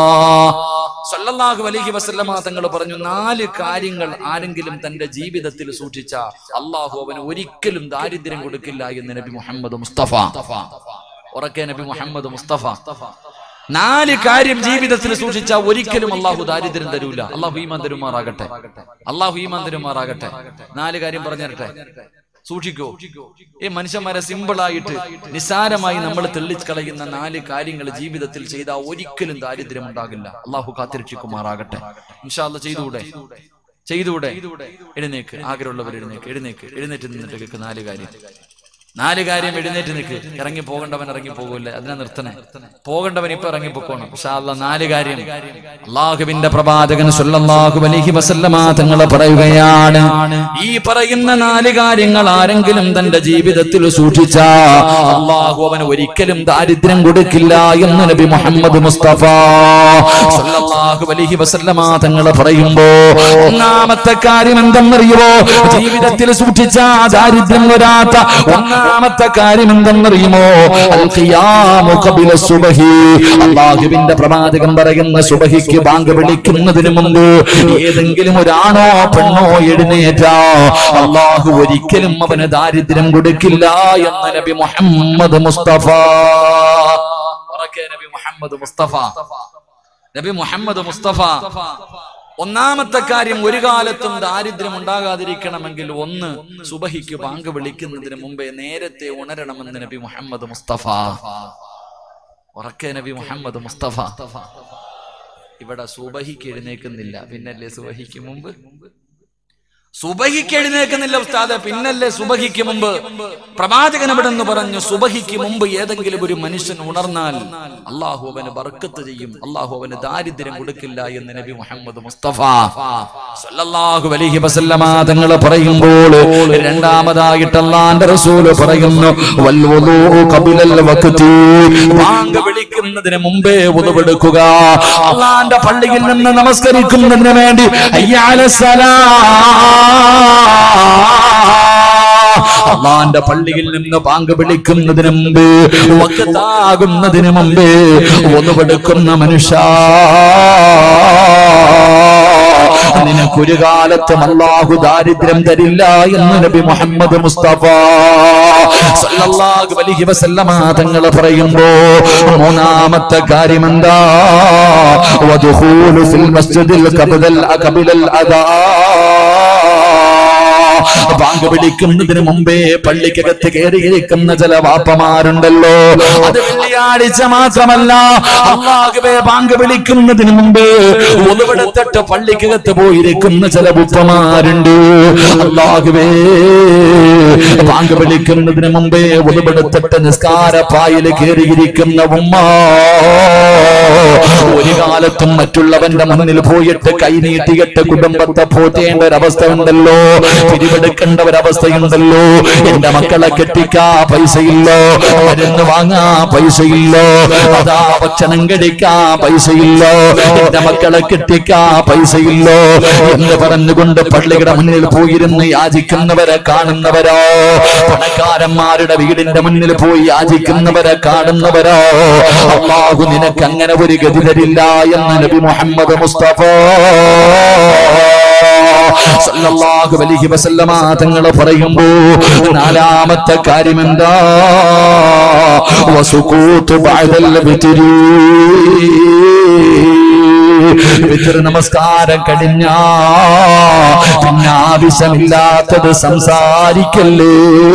S2: സല്ലല്ലാഹു അലൈഹി വസല്ലമ തങ്ങൾ പറഞ്ഞു നാല് കാര്യങ്ങൾ ആരെങ്കിലും തന്റെ ജീവിതത്തിൽ സൂക്ഷിച്ച അള്ളാഹു അവന് ഒരിക്കലും ദാരിദ്ര്യം കൊടുക്കില്ല എന്ന് നബി മുഹമ്മദ് മുസ്തഫ ഉറക്കെ നബി മുഹമ്മദ് മുസ്തഫ നാല് കാര്യം ജീവിതത്തിൽ സൂക്ഷിച്ച ഒരിക്കലും അള്ളാഹു ദാരിദ്ര്യം തരൂല അള്ളാഹു ഈമാൻ തരുമാറാകട്ടെ അള്ളാഹു ഈമാൻ തരുമാറാകട്ടെ നാല് കാര്യം പറഞ്ഞു തരട്ടെ സൂക്ഷിക്കോ ഈ മനുഷ്യന്മാരെ സിമ്പിൾ ആയിട്ട് നിസാരമായി നമ്മൾ തെള്ളിക്കളയുന്ന നാല് കാര്യങ്ങൾ ജീവിതത്തിൽ ചെയ്താൽ ഒരിക്കലും ദാരിദ്ര്യം ഉണ്ടാകില്ല അള്ളാഹു കാത്തിരക്ഷിക്കുമാറാകട്ടെ ഇൻഷാല്ല ചെയ്തുകൂടെ ചെയ്തുകൂടെ എഴുന്നേക്ക് ആഗ്രഹമുള്ളവർ എഴുന്നേക്ക് എഴുന്നേക്ക് എഴുന്നേറ്റ് നിന്നിട്ട് കേൾക്ക് നാല് കാര്യം നാല് കാര്യം എഴുന്നേറ്റ് നിൽക്ക് ഇറങ്ങി പോകേണ്ടവൻ ഇറങ്ങി പോകൂല്ലേ അതിനെ നിർത്തണേ പോകേണ്ടവൻ ഇപ്പൊ ഇറങ്ങി പൊക്കോണം പക്ഷെ അല്ല നാല് കാര്യം അള്ളാഹുവിന്റെ പ്രവാചകൻ സല്ലല്ലാഹു അലൈഹി വസല്ലമ തങ്ങൾ പറയുകയാണ് ഈ പറയുന്ന നാല് കാര്യങ്ങൾ ആരെങ്കിലും തന്റെ ജീവിതത്തിൽ സൂക്ഷിച്ച അള്ളാഹു അവന് ഒരിക്കലും ദാരിദ്ര്യം കൊടുക്കില്ല എന്ന് നബി മുഹമ്മദ് മുസ്തഫ സല്ലല്ലാഹു അലൈഹി വസല്ലമ തങ്ങൾ പറയുമ്പോ ഒന്നാമത്തെ കാര്യം എന്തെന്നറിയുമോ ജീവിതത്തിൽ സൂക്ഷിച്ച ദാരിദ്ര്യം വരാത്ത ഒന്നാമത്തെ കാര്യം എന്തെന്നറിയുമോ അൽ ഖിയാമു ഖബില സുബഹി അല്ലാഹുവിന്റെ പ്രവാചകൻ പറയുന്ന സുബഹിക്ക് ബാങ്ക് വിളിക്കുന്നതിന് മുമ്പ് ഏതെങ്കിലും ഒരാണോ പെണ്ണോ എഴുന്നേറ്റ അള്ളാഹു ഒരിക്കലും അവന് ദാരിദ്ര്യം കൊടുക്കില്ല എന്ന് നബി മുഹമ്മദ് മുസ്തഫ ഉറക്കെ നബി മുഹമ്മദ് മുസ്തഫ നബി മുഹമ്മദ് മുസ്തഫ ഒന്നാമത്തെ കാര്യം ഒരു കാലത്തും ദാരിദ്ര്യം ഉണ്ടാകാതിരിക്കണമെങ്കിൽ ഒന്ന് സുബഹിക്ക് ബാങ്ക് വിളിക്കുന്നതിന് മുമ്പേ നേരത്തെ ഉണരണമെന്ന് നബി മുഹമ്മദ് മുസ്തഫ ഉറക്കെ നബി മുഹമ്മദ് മുസ്തഫ ഇവിടെ സുബഹിക്ക് എഴുന്നേക്കുന്നില്ല പിന്നല്ലേ സുബഹിക്ക് മുമ്പ് സുബഹിക്ക് എഴുന്നേക്കുന്നില്ല ഉസ്താദ് പിന്നല്ലേ സുബഹിക്ക് മുമ്പ് പ്രവാചകൻ അവിടെ നിന്ന് പറഞ്ഞു സുബഹിക്ക് മുമ്പ് ഏതെങ്കിലും ഒരു മനുഷ്യൻ ഉണർന്നാൽ അള്ളാഹു അവന് ബർക്കത്ത് ചെയ്യും അള്ളാഹു അവന് ദാരിദ്ര്യം കൊടുക്കില്ല എന്ന് നബി മുഹമ്മദ് മുസ്തഫ സല്ലല്ലാഹു അലൈഹി വസല്ലമ തങ്ങൾ പറയുമ്പോൾ രണ്ടാമതായിട്ട് അള്ളാന്റെ റസൂല് പറയുന്നു വൽ വുളൂഉ ഖബിലൽ വഖ്തി ബാങ്ക് വിളിക്കുന്നതിന് മുമ്പേ ഉദവെടുക്കുക അള്ളാന്റെ പള്ളിയിൽ നിന്ന് നമസ്കരിക്കുന്നതിന് വേണ്ടി അയ്യാല
S1: അള്ളാന്റെ പള്ളിയിൽ നിന്ന് പാങ്ക് വിളിക്കുന്നതിന് മുമ്പ് വക്കത്താകുന്നതിന് മുമ്പ് ഒന്നുപെടുക്കുന്ന മനുഷ്യ നിനക്കൊരു കാലത്തും അള്ളാഹു ദാരിദ്ര്യം തരില്ല എന്ന് നബി മുഹമ്മദ് മുസ്തഫ സല്ലല്ലാഹു അലൈഹി വസല്ലമ തങ്ങൾ പറയുമ്പോ മൂന്നാമത്തെ കാര്യം എന്താ വദുഖൂലു ഫിൽ മസ്ജിദിൽ ഖബലൽ ഖബലൽ അദാ ബാങ്ക് പിടിക്കുന്നതിന് മുമ്പേ പള്ളിക്കകത്ത് കയറിയിരിക്കുന്ന ചില വാപ്പമാരുണ്ടല്ലോ അത് വെള്ളിയാഴ്ച മാത്രമല്ല അള്ളാഹുവേ ബാങ്ക് വിളിക്കുന്നതിന് മുമ്പ് ഒന്നുവിടത്തിട്ട് പള്ളിക്കകത്ത് പോയിരിക്കുന്ന ചില ഉപ്പമാരുണ്ട് അള്ളാഹുവേ ബാങ്ക് വിളിക്കുന്നതിന് മുമ്പേ ഒന്നുവിടത്തിട്ട് നിസ്കാര പായിൽ കയറിയിരിക്കുന്ന ഉമ്മ ഒരു കാലത്തും മറ്റുള്ളവന്റെ മുന്നിൽ പോയിട്ട് കൈ നീട്ടിയിട്ട് കുടുംബത്തെ പോറ്റേണ്ട ഒരവസ്ഥ ഉണ്ടല്ലോ പിരിവെടുക്കേണ്ട ഒരവസ്ഥയുണ്ടല്ലോ എന്റെ മക്കളെ കെട്ടിക്കാ പൈസയില്ലോ മരുന്ന് വാങ്ങാ പൈസയില്ലോ അതാ ഭക്ഷണം കഴിക്കാ പൈസയില്ലോ എന്റെ മക്കളെ കെട്ടിക്കാ പൈസയില്ലോ എന്ന് പറഞ്ഞുകൊണ്ട് പള്ളിയുടെ മുന്നിൽ പോയിരുന്ന് യാചിക്കുന്നവരെ കാണുന്നവരോ പണക്കാരന്മാരുടെ വീടിന്റെ മുന്നിൽ പോയി യാചിക്കുന്നവരെ കാണുന്നവരോ അള്ളാഹു നിനക്ക് അങ്ങനെ ഒരു ഗതി തരില്ല എന്ന് നബി മുഹമ്മദ് മുസ്തഫ സല്ലല്ലാഹു അലൈഹി വസല്ലമ തങ്ങൾ പറയുമ്പോ നാലാമത്തെ കാര്യം എന്താ വസുകൂത്തു ബഅദൽ വിത്രി വിത്ർ നമസ്കാരം കഴിഞ്ഞ പിന്നെ ആവശ്യമില്ലാത്തത് സംസാരിക്കല്ലേ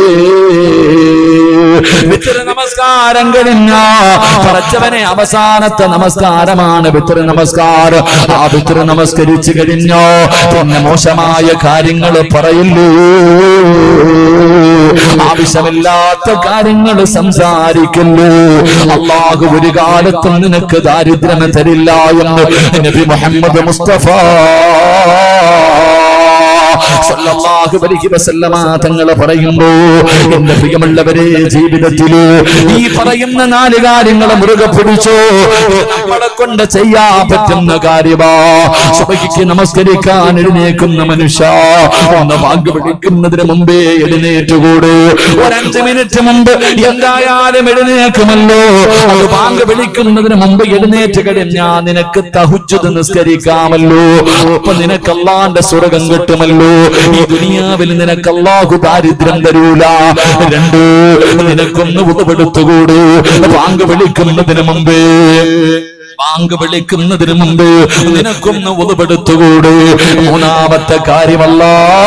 S1: വിത്ർ നമസ്കാരം കഴിഞ്ഞ പറച്ചവനെ അവസാനത്തെ നമസ്കാരമാണ് വിത്ർ നമസ്കാരം ആ വിത്ർ നമസ്കരിച്ചു കഴിഞ്ഞോ പിന്നെ മോശമായ കാര്യങ്ങൾ പറയില്ലൂ ആവശ്യമില്ലാത്ത കാര്യങ്ങൾ സംസാരിക്കല്ലോ അള്ളാഹു ഒരു കാലത്തും നിനക്ക് ദാരിദ്ര്യം തരില്ല എന്ന് നബി മുഹമ്മദ് മുസ്തഫ സല്ലല്ലാഹു അലൈഹി വസല്ലമ തങ്ങൾ പറയുമ്പോ എന്റെ പ്രിയമുള്ളവരെ ജീവിതത്തിൽ ഈ പറയുന്ന നാല് കാര്യങ്ങൾ മുറുകെ പിടിച്ചോ നമ്മളെ കൊണ്ട് ചെയ്യാൻ പറ്റുന്ന കാര്യമാ സുബഹിക്ക് നമസ്കരിക്കാൻ എഴുന്നേക്കുന്ന മനുഷ്യ ഒന്ന് വാങ്ക് വിളിക്കുന്നതിന് മുമ്പേ എഴുന്നേറ്റുകൂട് ഒരഞ്ച് മിനിറ്റ് മുമ്പ് എന്തായാലും എഴുന്നേക്കുമല്ലോ അത് വാങ്ക് വിളിക്കുന്നതിന് മുമ്പ് എഴുന്നേറ്റ് കഴിഞ്ഞാ നിനക്ക് തഹുജ്ജത് നിസ്കരിക്കാമല്ലോ അപ്പൊ നിനക്ക് അള്ളാന്റെ സ്വർഗം കിട്ടുമല്ലോ ഈ ദുനിയാവിൽ നിനക്ക് അള്ളാഹു ദാരിദ്ര്യം തരൂല രണ്ട് നിനക്കൊന്ന് ഉതപ്പെടുത്തുകൂട് വാങ്ക് വിളിക്കുന്നതിന് മുമ്പേ ബാങ്ക് വിളിക്കുന്നതിന് മുമ്പ് നിനക്കൊന്ന് ഉതപ്പെടുത്തുകൂട് മൂന്നാമത്തെ കാര്യമല്ല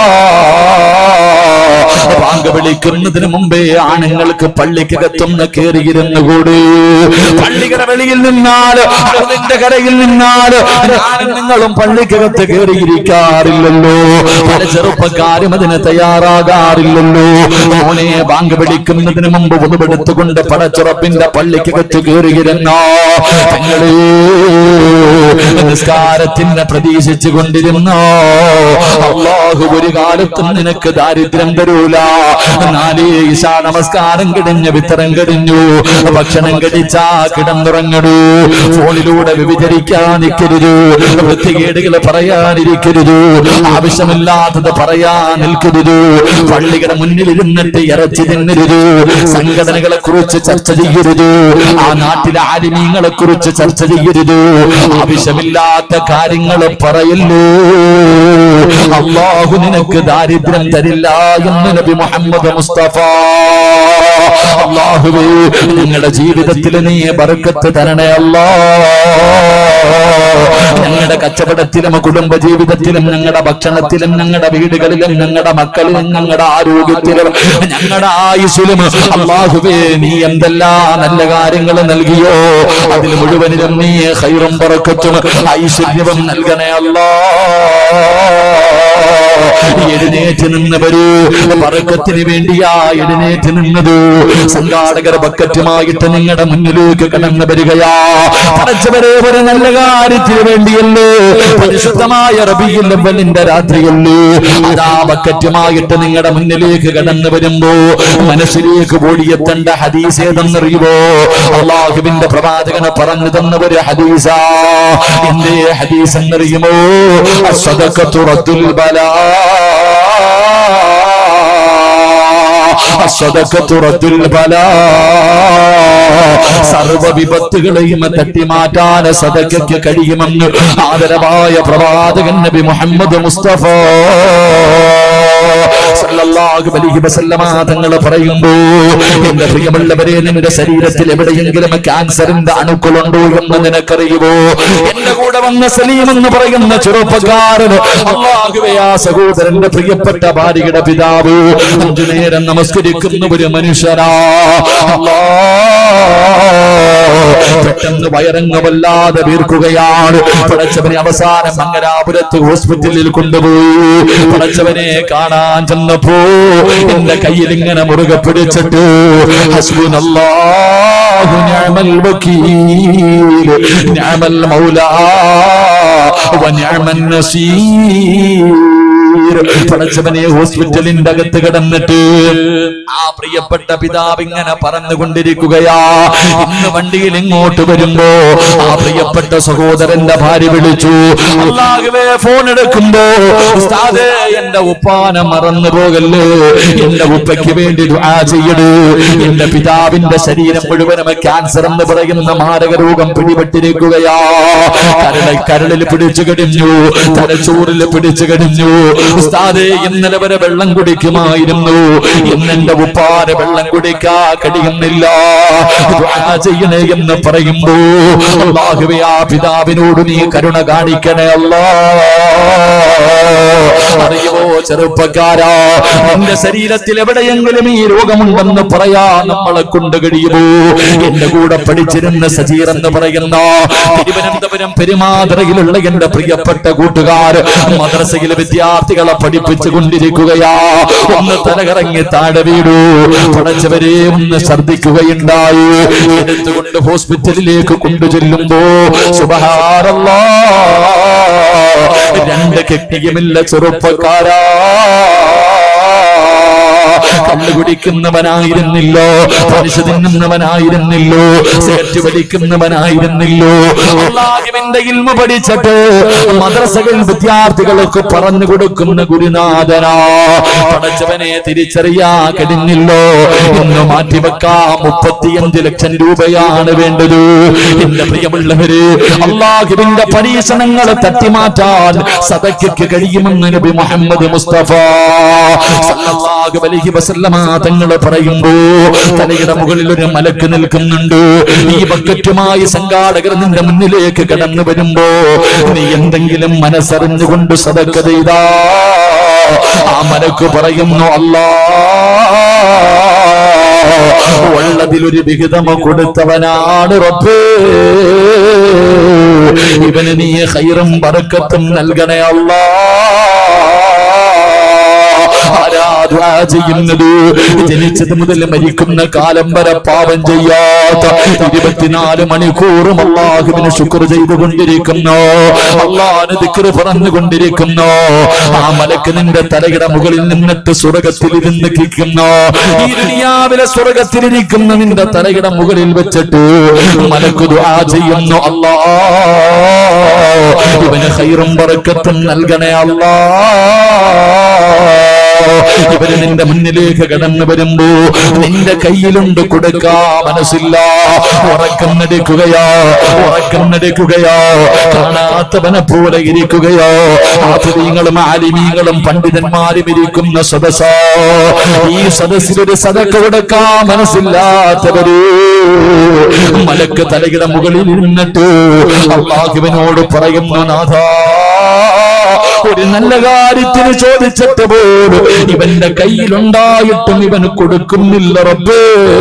S1: ബാങ്ക് വിളിക്കുന്നതിന് മുമ്പേ ആണുങ്ങൾക്ക് പള്ളിക്കകത്തൊന്ന് കയറിയിരുന്നുകൂടി പള്ളിക്കര വെളിയിൽ നിന്നാൽ അതിന്റെ കരയിൽ നിന്നാൽ ഞാനും നിങ്ങളും പള്ളിക്കകത്ത് കയറിയിരിക്കാറില്ലല്ലോ പല ചെറുപ്പക്കാരും അതിന് തയ്യാറാകാറില്ലല്ലോ മോനെ ബാങ്ക് വിളിക്കുന്നതിന് മുമ്പ് ഉതപ്പെടുത്തുകൊണ്ട് പടച്ചുറപ്പിന്റെ പള്ളിക്കകത്ത് കയറിയിരുന്നോ തങ്ങളെ നിസ്കാരത്തിനെ പ്രതീക്ഷിച്ചു കൊണ്ടിരുന്നോ അള്ളാഹു ഒരു കാലത്തും നിനക്ക് ദാരിദ്ര്യം തരൂല നാലേ ഇശാ നമസ്കാരം കിടഞ്ഞ് വിത്തരം കിടഞ്ഞു ഭക്ഷണം കഴിച്ചാ കിടന്നുറങ്ങടൂ ഫോണിലൂടെ വ്യഭിചരിക്കാൻ നിൽക്കരുത് വൃത്തികേടുകൾ പറയാനിരിക്കരുത് ആവശ്യമില്ലാത്തത് പറയാൻ നിൽക്കരുത് പള്ളികളുടെ മുന്നിൽ ഇരുന്നിട്ട് ഇറച്ചി തിന്നരുത് സംഘടനകളെ കുറിച്ച് ചർച്ച ചെയ്യരുത് ആ നാട്ടിലെ ആലിമീങ്ങളെ കുറിച്ച് ചർച്ച ചെയ്യരുത് ആവശ്യമില്ലാത്ത കാര്യങ്ങൾ പറയല്ലോ അള്ളാഹു നിനക്ക് ദാരിദ്ര്യം തരില്ല എന്ന് നബി മുഹമ്മദ് മുസ്തഫ അള്ളാഹുവേ നിങ്ങളുടെ ജീവിതത്തിൽ നീ ബർക്കത്ത് തരണേ അല്ലാ ഞങ്ങളുടെ കച്ചവടത്തിലും കുടുംബ ജീവിതത്തിലും ഞങ്ങളുടെ ഭക്ഷണത്തിലും ഞങ്ങളുടെ വീടുകളിലും ഞങ്ങളുടെ മക്കളിലും ഞങ്ങളുടെ ആരോഗ്യത്തിലും ഞങ്ങളുടെ ആയുസിലും അള്ളാഹുവേ നീ എന്തെല്ലാം നല്ല കാര്യങ്ങൾ നൽകിയോ അതിൽ മുഴുവനിലും നീ ഹൈറും പറക്കത്തും ഐശ്വര്യവും നൽകണേ അല്ലാ എഴുന്നേറ്റ് നിന്നവര് പറക്കത്തിന് വേണ്ടിയാ എഴുന്നേറ്റ് നിന്നത് സംഘാടകർ ബക്കറ്റുമായിട്ട് നിങ്ങളുടെ മുന്നിലേക്ക് കടന്നു വരികയാ പടച്ചവരെ ഒരു നല്ല കാര്യത്തിന് വേണ്ടിയല്ലേ പരിശുദ്ധമായ റബിയുല്ലവലിന്റെ രാത്രിയല്ലേ അതാ ബക്കറ്റുമായിട്ട് നിങ്ങളുടെ മുന്നിലേക്ക് കടന്നു വരുമ്പോ മനസ്സിലേക്ക് ഓടിയെത്തേണ്ട ഹദീസ് ഏതെന്നറിയുമോ അള്ളാഹുവിന്റെ പ്രവാചകനെ പറഞ്ഞു തന്ന ഒരു ഹദീസാ എന്റെ ഹദീസ് എന്നറിയുമോ സദക്കത്തു റദ്ദുൽ ബലാ അസ്സദഖത്തു റദ്ദുൽ ബലാ സർവ വിപത്തുകളെയും തട്ടിമാറ്റാൻ സദക്കയ്ക്ക് കഴിയുമെന്ന് ആദരവായ പ്രവാചകൻ നബി മുഹമ്മദ് മുസ്തഫ സല്ലല്ലാഹു അലൈഹി വസല്ലമ തങ്ങൾ പറയുമ്പോ എന്റെ പ്രിയമുള്ളവരെ നിന്റെ ശരീരത്തിൽ എവിടെയെങ്കിലും ക്യാൻസറിന്റെ അണുക്കളുണ്ടോ എന്ന് നിനക്കറിയുമോ എന്റെ കൂടെ വന്ന സലീം എന്ന് പറയുന്ന ചെറുപ്പക്കാരന് അള്ളാഹുവേ ആ സഹോദരന്റെ പ്രിയപ്പെട്ട ഭാര്യയുടെ പിതാവ് അഞ്ചു നേരം നമസ്കരിക്കുന്ന ഒരു മനുഷ്യനാ അല്ലാ പെട്ടെന്ന് വയറങ്ങ് വല്ലാതെ വീർക്കുകയാണ് പടച്ചവനെ അവസാനം മംഗലാപുരത്ത് ഹോസ്പിറ്റലിൽ കൊണ്ടുപോയി പടച്ചവനെ കാണാൻ ചെന്നപ്പോ എന്റെ കയ്യിൽ ഇങ്ങനെ മുറുകെ പിടിച്ചിട്ട് ഹസ്ബുനല്ലാഹു നിഅമൽ വക്കീൽ നിഅമൽ മൗലാ വ നിഅമൻ നസീർ പടച്ചവനെ ഹോസ്പിറ്റലിന്റെ അകത്ത് കിടന്നിട്ട് ആ പ്രിയപ്പെട്ട പിതാവ് ഇങ്ങനെ പറന്നുകൊണ്ടിരിക്കുകയാ ഇന്ന് വണ്ടിയിൽ ഇങ്ങോട്ട് വരുമ്പോ ആ പ്രിയപ്പെട്ട സഹോദരന്റെ ഭാര്യ വിളിച്ചു അള്ളാഹുവേ ഫോൺ എടുക്കുമ്പോ ഉസ്താദേ എന്റെ ഉപ്പാനെ മറന്നു പോകല്ലേ എന്റെ ഉപ്പയ്ക്ക് വേണ്ടി ദുആ ചെയ്യടൂ എന്റെ പിതാവിന്റെ ശരീരം മുഴുവനും ക്യാൻസർ എന്ന് പറയുന്ന മാരക രോഗം പിടിപെട്ടിരിക്കുകയാ കരളിൽ കരളിൽ പിടിച്ചു കഴിഞ്ഞു തലച്ചോറിൽ പിടിച്ചു കഴിഞ്ഞു ഉസ്താദേ ഇന്നലെ വരെ വെള്ളം കുടിക്കുമായിരുന്നു ഇന്നെന്റെ ഉപ്പാരെ വെള്ളം കുടിക്കാ കഴിയുന്നില്ല ദുആ ചെയ്യണേ എന്ന് പറയുമ്പോ അല്ലാഹുവേ ആ പിതാവിനോട് നീ കരുണ കാണിക്കണേ അല്ലാ അറിയുമോ ചെറുപ്പക്കാരാ എന്റെ ശരീരത്തിൽ എവിടെയെങ്കിലും ഈ രോഗമുണ്ടെന്ന് പറയാ നമ്മളെ കൊണ്ട് കഴിയുമോ എന്റെ കൂടെ പഠിച്ചിരുന്ന സജീർ എന്ന് പറയുന്ന തിരുവനന്തപുരം പെരുമാതറയിലുള്ള എന്റെ പ്രിയപ്പെട്ട കൂട്ടുകാർ മദ്രസയിലെ വിദ്യാർത്ഥികളെ പഠിപ്പിച്ചു കൊണ്ടിരിക്കുകയാ ഒന്ന് തലകറങ്ങി താഴെ വീടൂ പടച്ചവരെ ഒന്ന് ഛർദിക്കുകയുണ്ടായി എടുത്തുകൊണ്ട് ഹോസ്പിറ്റലിലേക്ക് കൊണ്ടുചെല്ലുമ്പോ സുബഹാറല്ലാ രണ്ട് കെട്ടിയുമില്ല ചെറുപ്പക്കാരാ കള്ളു കുടിക്കുന്നവനായിരുന്നില്ലോ പലിശ തിന്നുന്നവനായിരുന്നില്ലോ സേറ്റ് വലിക്കുന്നവനായിരുന്നില്ലോ അള്ളാഹുവിന്റെ ഇൽമ പഠിച്ചിട്ട് മദ്രസകൾ വിദ്യാർത്ഥികൾക്ക് പറഞ്ഞു കൊടുക്കുന്ന ഗുരുനാഥനാ പടച്ചവനെ തിരിച്ചറിയാ കഴിഞ്ഞില്ലോ ഇന്ന് മാറ്റിവെക്കാം മുപ്പത്തിയഞ്ച് ലക്ഷം രൂപയാണ് വേണ്ടത് എന്റെ പ്രിയമുള്ളവര് അള്ളാഹുവിന്റെ പരീക്ഷണങ്ങളെ തട്ടിമാറ്റാൻ സദയ്ക്ക് കഴിയുമെന്ന് നബി മുഹമ്മദ് മുസ്തഫ സല്ലല്ലാഹു അലൈഹി വസല്ലമ തങ്ങൾ പറയുമ്പോ തലയുടെ മുകളിൽ ഒരു മലക്ക് നിൽക്കുന്നുണ്ട് ഈ ബക്കറ്റുമായി സംഘാടകർ നിന്റെ മുന്നിലേക്ക് കടന്നു വരുമ്പോ നീ എന്തെങ്കിലും മനസ്സറിഞ്ഞുകൊണ്ട് സദക്ക ചെയ്താ ആ മലക്ക് പറയുന്നു അല്ലാ ഉള്ളതിലൊരു വിഹിതം കൊടുത്തവനാണ് റബ്ബേ ഇവന് നീ ഹൈറും ബറക്കത്തും നൽകണേ അല്ലാ ആരാധന ചെയ്യുന്നത് ജനിച്ചത് മുതൽ മരിക്കുന്ന കാലം വരെ പാപം ചെയ്യാത്ത ഇരുപത്തിനാല് മണിക്കൂറും അള്ളാഹുവിന് ശുക്ർ ചെയ്തുകൊണ്ടിരിക്കുന്നു അള്ളാഹ് ദിക്റ് പറഞ്ഞുകൊണ്ടിരിക്കുന്നു ആ മലക്ക് നിന്റെ തലയുടെ മുകളിൽ നിന്നിട്ട് സ്വർഗത്തിൽ ഇരുന്ന് കിക്കുന്നു ഈ ദുനിയാവിലെ സ്വർഗത്തിലിരിക്കുന്ന നിന്റെ തലയുടെ മുകളിൽ വെച്ചിട്ട് മലക്ക് ദുആ ചെയ്യുന്നു അല്ലാ ഇവന് ഹൈറും ബറക്കത്തും നൽകണേ അല്ലാ ഇവര് നിന്റെ മുന്നിലേക്ക് കടന്നു വരുമ്പോ നിന്റെ കയ്യിലുണ്ട് കൊടുക്കാ മനസ്സില്ല ഉറക്കം നടക്കുകയോ ഉറക്കം നടക്കുകയോ കാണാത്തവനെ പോലെ ഇരിക്കുകയോ ആഫിദീങ്ങളും ആലിമീങ്ങളും പണ്ഡിതന്മാരും ഇരിക്കുന്ന സദസ്സോ ഈ സദസ്സിലൊരു സദക്ക കൊടുക്കാ മനസ്സില്ലാത്തവര് മലക്ക് തലയുടെ മുകളിൽ ഇരുന്നിട്ട് അള്ളാഹുവിനോട് പറയുന്നു നാഥാ ഒരു നല്ല കാര്യത്തിന് ചോദിച്ചിട്ട് പോലും ഇവന്റെ കയ്യിലുണ്ടായിട്ടും ഇവന് കൊടുക്കുന്നില്ല റബ്ബേ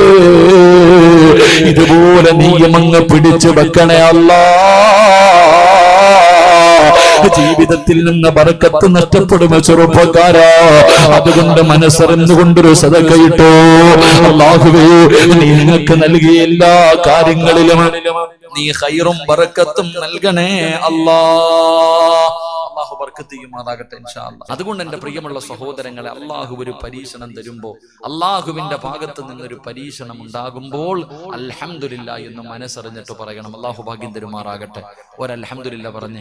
S1: ഇതുപോലെ നീയമങ്ങ് പിടിച്ചു വെക്കണേ അല്ലാ ജീവിതത്തിൽ നിന്ന് ബറക്കത്ത് നഷ്ടപ്പെടുമോ ചെറുപ്പക്കാരാ അതുകൊണ്ട് മനസ്സറിഞ്ഞുകൊണ്ടൊരു സദക്കയിട്ടോ അള്ളാഹുവേ നീ നിങ്ങൾക്ക് നൽകിയ എല്ലാ കാര്യങ്ങളിലും
S2: നീ ഹൈറും ബറക്കത്തും നൽകണേ അല്ലാ അള്ളാഹു ബർക്കത്ത് ചെയ്യുമാറാകട്ടെ ഇൻഷാ അല്ലാ. അതുകൊണ്ട് എന്റെ പ്രിയമുള്ള സഹോദരങ്ങളെ അള്ളാഹു ഒരു പരീക്ഷണം തരുമ്പോ അള്ളാഹുവിന്റെ ഭാഗത്ത് നിന്നൊരു പരീക്ഷണം ഉണ്ടാകുമ്പോൾ അൽഹംദുലില്ല എന്ന് മനസ്സറിഞ്ഞിട്ട് പറയണം അള്ളാഹു ഭാഗ്യം തരുമാറാകട്ടെ ഒരൽഹംദുലില്ല പറഞ്ഞേ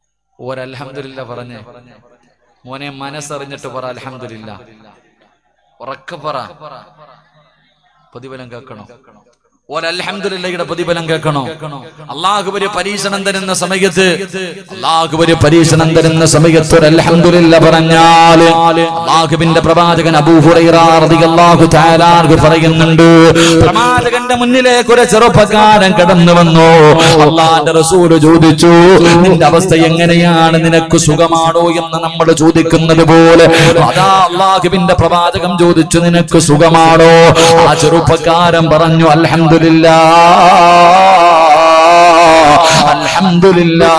S2: ഒരൽഹംദുലില്ല പറഞ്ഞേ മോനെ മനസ്സറിഞ്ഞിട്ട് പറ അൽഹംദുലില്ല ഉറക്കെ പറ പ്രതിഫലം കേൾക്കണോ ഒരൽഹംദുലില്ലയുടെ പ്രതിഫലം കേൾക്കണോ അള്ളാഹുബര് പരീക്ഷണം തരുന്ന സമയത്ത് അള്ളാഹുബര് പരീക്ഷണം തരുന്ന സമയത്ത് ഒരു അൽഹംദുലില്ല പറഞ്ഞാൽ അള്ളാഹുബിന്റെ പ്രവാചകൻ അബൂഹുറൈറാഹു താലാർക്ക് പറയുന്നുണ്ട് പ്രവാചകന്റെ മുന്നിലേക്ക് ഒരു ചെറുപ്പക്കാരൻ കടന്നു വന്നു അള്ളാന്റെ റസൂല് ചോദിച്ചു നിന്റെ അവസ്ഥ എങ്ങനെയാണ് നിനക്ക് സുഖമാണോ എന്ന് നമ്മൾ ചോദിക്കുന്നത് പോലെ അതാ അള്ളാഹുബിന്റെ പ്രവാചകം ചോദിച്ചു നിനക്ക് സുഖമാണോ ആ ചെറുപ്പക്കാരൻ പറഞ്ഞു അൽഹംദുലില്ലാ അൽഹംദുലില്ലാ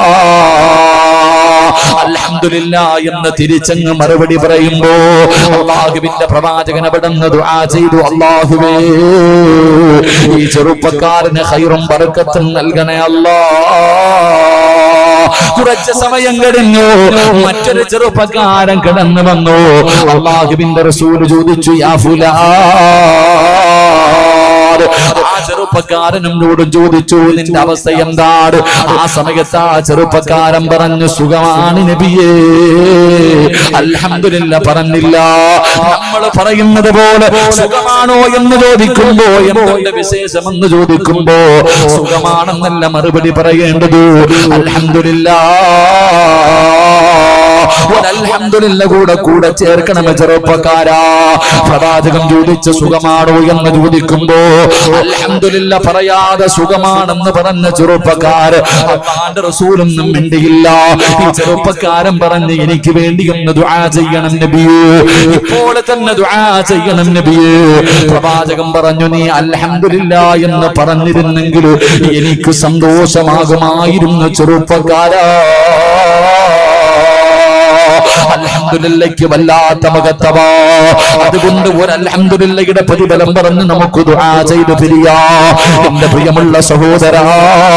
S2: അൽഹംദുലില്ലാ എന്ന് തിരിച്ചങ്ങ് മറുപടി പറയുമ്പോ അള്ളാഹുവിന്റെ പ്രവാചകൻ അവിടെ നിന്ന് ദുആ ചെയ്തു അള്ളാഹുവേ ഈ ചെറുപ്പക്കാരന് ഹൈറും ബർക്കത്തും നൽകണേ അല്ലാ കുറച്ച് സമയം കഴിഞ്ഞു മറ്റൊരു ചെറുപ്പക്കാരൻ കിടന്നു വന്നു അള്ളാഹുവിന്റെ റസൂല് ചോദിച്ചു യാ ഫുലാ ആ ചെറുപ്പക്കാരനോട് ചോദിച്ചു നിന്റെ അവസ്ഥ എന്താണ് ആ സമയത്ത് ആ ചെറുപ്പക്കാരൻ പറഞ്ഞു സുഖമാണ് നബിയേ അൽഹംദുലില്ല പറഞ്ഞില്ല നമ്മൾ പറയുന്നത് പോലെ സുഖമാണോ എന്ന് ചോദിക്കുമ്പോ എന്തുണ്ട് വിശേഷമെന്ന് ചോദിക്കുമ്പോ സുഖമാണെന്നല്ല മറുപടി പറയേണ്ടത് അൽഹംദുലില്ലാ അൽഹംദുലില്ല കൂടെ കൂടെ ചേർക്കണമേ ചെറുപ്പക്കാരാ പ്രവാചകം ചോദിച്ച സുഖമാണോ എന്ന് ചോദിക്കുമ്പോ അൽഹംദുലില്ല പറയാതെ സുഖമാണെന്ന് പറഞ്ഞ ചെറുപ്പക്കാര് അള്ളാന്റെ റസൂലൊന്നും മിണ്ടിയില്ല ഈ ചെറുപ്പക്കാരൻ പറഞ്ഞ് എനിക്ക് വേണ്ടി ഒന്ന് ദുആ ചെയ്യണം നബിയേ ഇപ്പോൾ തന്നെ ദുആ ചെയ്യണം നബിയേ പ്രവാചകം പറഞ്ഞു നീ അൽഹംദുലില്ല എന്ന് പറഞ്ഞിരുന്നെങ്കിൽ എനിക്ക് സന്തോഷമാകുമായിരുന്നു ചെറുപ്പക്കാരാ അൽഹംദുലില്ലയ്ക്ക് വല്ലാത്ത മകത്തവാ അതുകൊണ്ട് ഒരു അൽഹംദുലില്ലയുടെ പ്രതിഫലം പറഞ്ഞ് നമുക്ക് ദുആ ചെയ്ത് പിരിയാ എന്റെ പ്രിയമുള്ള സഹോദരാ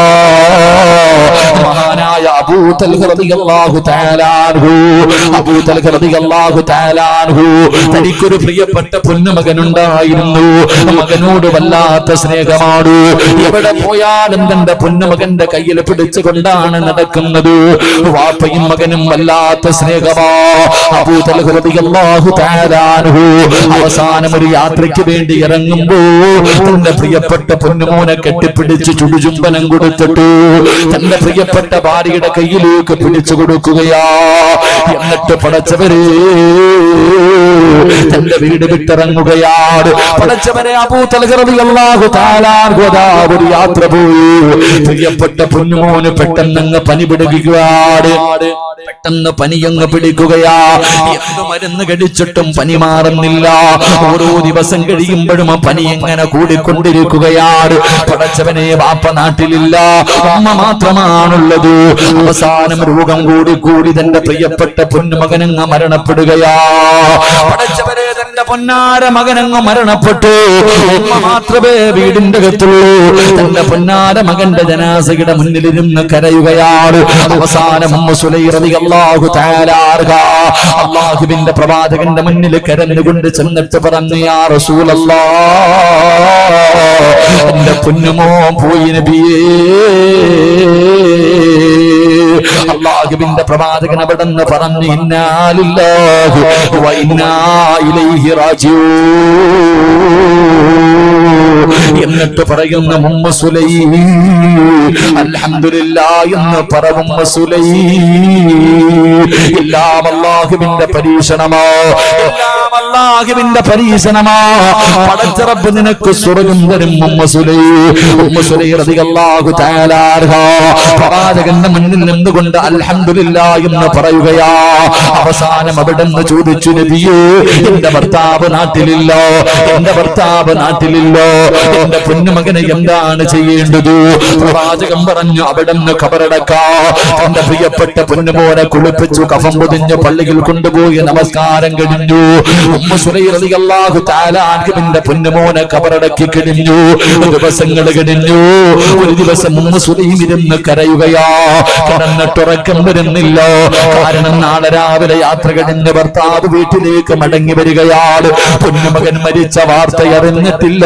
S2: മഹാനായ അബൂ തൽഹ റളിയല്ലാഹു തആല അൻഹു അബൂ തൽഹ റളിയല്ലാഹു തആല അൻഹു തനിക്കൊരു പ്രിയപ്പെട്ട പൊന്നുമകനുണ്ടായിരുന്നു മകനോട് വല്ലാത്ത സ്നേഹമാണ് എവിടെ പോയാലും തന്റെ പൊന്നുമകന്റെ കയ്യിൽ പിടിച്ചുകൊണ്ടാണ് നടക്കുന്നത് വാപ്പയും മകനും വല്ലാത്ത സ്നേഹമാ അബൂ തൽഹ റളിയല്ലാഹു തആല അൻഹു അവസാനം ഒരു യാത്രയ്ക്ക് വേണ്ടി ഇറങ്ങുമ്പോ തന്റെ പ്രിയപ്പെട്ട പൊന്നുമോനെ കെട്ടിപ്പിടിച്ച് ചുടുചുംബനം കൊടുത്തിട്ട് തന്റെ പ്രിയപ്പെട്ട ഭാര്യയുടെ കയ്യിലേക്ക് പിടിച്ചു കൊടുക്കുകയാ എന്നിട്ട് പടച്ചവരെ തന്റെ വീട് വിട്ടിറങ്ങുകയാണ് പടച്ചവരെ അബൂ തലകറതി അള്ളാഹു താലാർഗോദാ ഒരു യാത്ര പോയി പ്രിയപ്പെട്ട പൊന്നുമോന് പെട്ടെന്നങ്ങ് പനി പിടിക്കുകയാണ് പെട്ടെന്ന് പനിയങ്ങ് പിടിക്കുകയാ എന്ത് മരുന്ന് കടിച്ചിട്ടും പനി മാറുന്നില്ല ഓരോ ദിവസം കഴിയുമ്പോഴും ആ പനി എങ്ങനെ കൂടിക്കൊണ്ടിരിക്കുകയാണ് പടച്ചവനെ വാപ്പ നാട്ടിലില്ല അമ്മ മാത്രമാണുള്ളത് അവസാനം രോഗം കൂടി കൂടി തന്റെ പ്രിയപ്പെട്ട പൊന്നുമകനങ്ങ് മരണപ്പെടുകയാ പടച്ചവരെ തന്റെ പൊന്നാര മകനങ്ങ് മരണപ്പെട്ടു അമ്മ മാത്രമേ വീടിന്റെ അകത്തുള്ളൂ തന്റെ പൊന്നാര മകന്റെ ജനാസയുടെ മുന്നിലിരുന്ന് കരയുകയാണ് അവസാനം ഉമ്മ സുലൈറതി അള്ളാഹു താലാർഹ അള്ളാഹുവിന്റെ പ്രവാചകന്റെ മുന്നിൽ കരഞ്ഞുകൊണ്ട് ചെന്നിട്ട് പറഞ്ഞു യാ റസൂലല്ലാ എന്റെ പൊന്നുമോ പോയി നബിയേ അള്ളാഹുവിന്റെ പ്രവാചകൻ അവിടെ നിന്ന് പറഞ്ഞു ഇന്നാലില്ലാഹു വ ഇന്നാ ഇലൈഹി റാജിഊൻ എന്നിട്ട് പറയുന്ന മുമ്മ സുലൈ അൽഹംദുലില്ല എന്ന് പറവുമ്മ സുലൈ എല്ലാം അള്ളാഹുവിന്റെ പരീക്ഷണമോ എല്ലാം അള്ളാഹുവിന്റെ പരീക്ഷണമോ പടച്ചറപ്പ് നിനക്ക് സ്വർഗം തരും ഉമ്മ സുലൈ ഉമ്മ സുലൈ റളിയല്ലാഹു തആല അൻഹ പ്രവാചകന്റെ മുന്നിൽ നിന്നുകൊണ്ട് അൽഹംദുലില്ല എന്ന് പറയുകയാ അവസാനം അവിടെ നിന്ന് ചോദിച്ചു നബിയേ എന്റെ ഭർത്താവ് നാട്ടിലില്ലോ എന്റെ ഭർത്താവ് നാട്ടിലില്ലോ എന്റെ പൊന്നുമകനെ എന്താണ് ചെയ്യേണ്ടത് പ്രവാചകം പറഞ്ഞു അവിടെ നിന്ന് കബറടക്കാ തന്റെ പ്രിയപ്പെട്ട പൊന്നുമോനെ കുളിപ്പിച്ചു കഫം പൊതിഞ്ഞ് പള്ളിയിൽ കൊണ്ടുപോയി നമസ്കാരം കഴിഞ്ഞു ഉമ്മ സുലൈറിയാഹു താലാൻകിന്റെ പൊന്നുമോനെ കബറടക്കി കഴിഞ്ഞു ദിവസങ്ങൾ കഴിഞ്ഞു ഒരു ദിവസം ഉമ്മ സുലൈം ഇരുന്ന് കരയുകയാ കിടന്നിട്ടുറക്കം വരുന്നില്ല കാരണം നാളെ രാവിലെ യാത്ര കഴിഞ്ഞ് ഭർത്താവ് വീട്ടിലേക്ക് മടങ്ങി വരികയാണ് പൊന്നുമകൻ മരിച്ച വാർത്ത അറിഞ്ഞിട്ടില്ല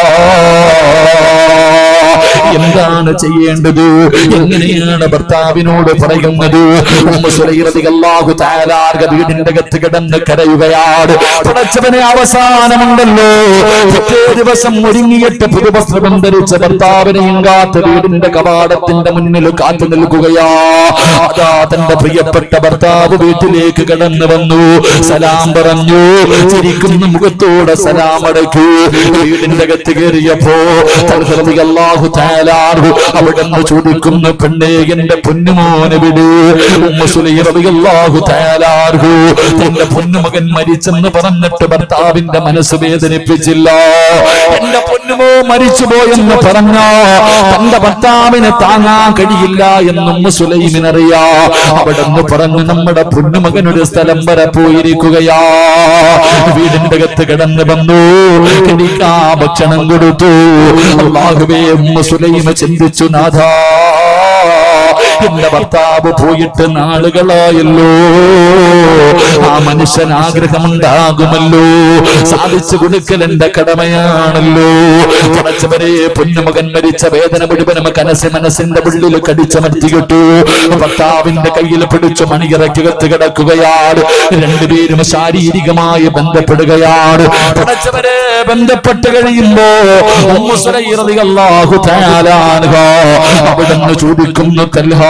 S2: എന്താണ് ചെയ്യേണ്ടത് എങ്ങനെയാണ് ഭർത്താവിനോട് പറയുന്നത് ഉമ്മ സുലൈറതി അല്ലാഹു തആലാർഗ വീടിന്റെ അകത്ത് കിടന്ന് കരയുകയാണ്
S1: പടച്ചവനെ അവസാനമുണ്ടല്ലോ പിറ്റേ ദിവസം ഒരുങ്ങിയിട്ട് പുതുവസ്ത്രം ധരിച്ച ഭർത്താവിനെയും കാത്ത് വീടിന്റെ കവാടത്തിന്റെ മുന്നിൽ കാത്തു നിൽക്കുകയാ അതാ തന്റെ പ്രിയപ്പെട്ട ഭർത്താവ് വീട്ടിലേക്ക് കടന്നു വന്നു സലാം പറഞ്ഞു ചിരിക്കുന്ന മുഖത്തോടെ സലാം അടക്കൂ വീടിന്റെ അകത്ത് കയറിയപ്പോ തൽഹൃതി അല്ലാഹു തആലാഹു അവിടുന്ന് ചോദിക്കുന്നു പെണ്ണേ എന്റെ പൊന്നുമോനെ വിട് ഉമ്മ സുലൈം റളിയല്ലാഹു തആലാഹു തന്റെ പൊന്നുമകൻ മരിച്ചെന്ന് പറഞ്ഞിട്ട് ഭർത്താവിന്റെ മനസ്സ് വേദനിപ്പിച്ചില്ല എന്റെ പൊന്നുമോ മരിച്ചുപോയെന്ന് പറഞ്ഞ തന്റെ ഭർത്താവിനെ താങ്ങാൻ കഴിയില്ല എന്നും സുലൈമിനറിയാ അവിടെന്ന് പറഞ്ഞു നമ്മുടെ പൊന്നുമകൻ ഒരു സ്ഥലം വരെ പോയിരിക്കുകയാ വീടിന്റെ അകത്ത് കിടന്ന് വന്നു എനിക്കാ ഭക്ഷണം കൊടുത്തു അള്ളാഹുവേ ഉമ്മ സുലൈമ ചിന്തിച്ചു നാഥാ എന്റെ ഭർത്താവ് പോയിട്ട് നാളുകളായല്ലോ ആ മനുഷ്യൻ ആഗ്രഹമുണ്ടാകുമല്ലോ സാധിച്ചു കൊടുക്കൽ എന്റെ കടമയാണല്ലോ പടച്ചവരെ പൊന്നുമകൻ മരിച്ച വേദന മുഴുവനും കനസ് മനസ്സിന്റെ ഉള്ളിൽ കടിച്ചമർത്തിയിട്ടു ഭർത്താവിന്റെ കയ്യിൽ പിടിച്ചു മണിയിറക്കകത്ത് കിടക്കുകയാണ് രണ്ടുപേരും ശാരീരികമായി ബന്ധപ്പെടുകയാണ് പടച്ചവരെ ബന്ധപ്പെട്ട് കഴിയുമ്പോ ഉമ്മു സുലൈഖ റളിയല്ലാഹു തആല അൻഹ അവിടുന്ന് ചോദിക്കുന്നു തൽഹാ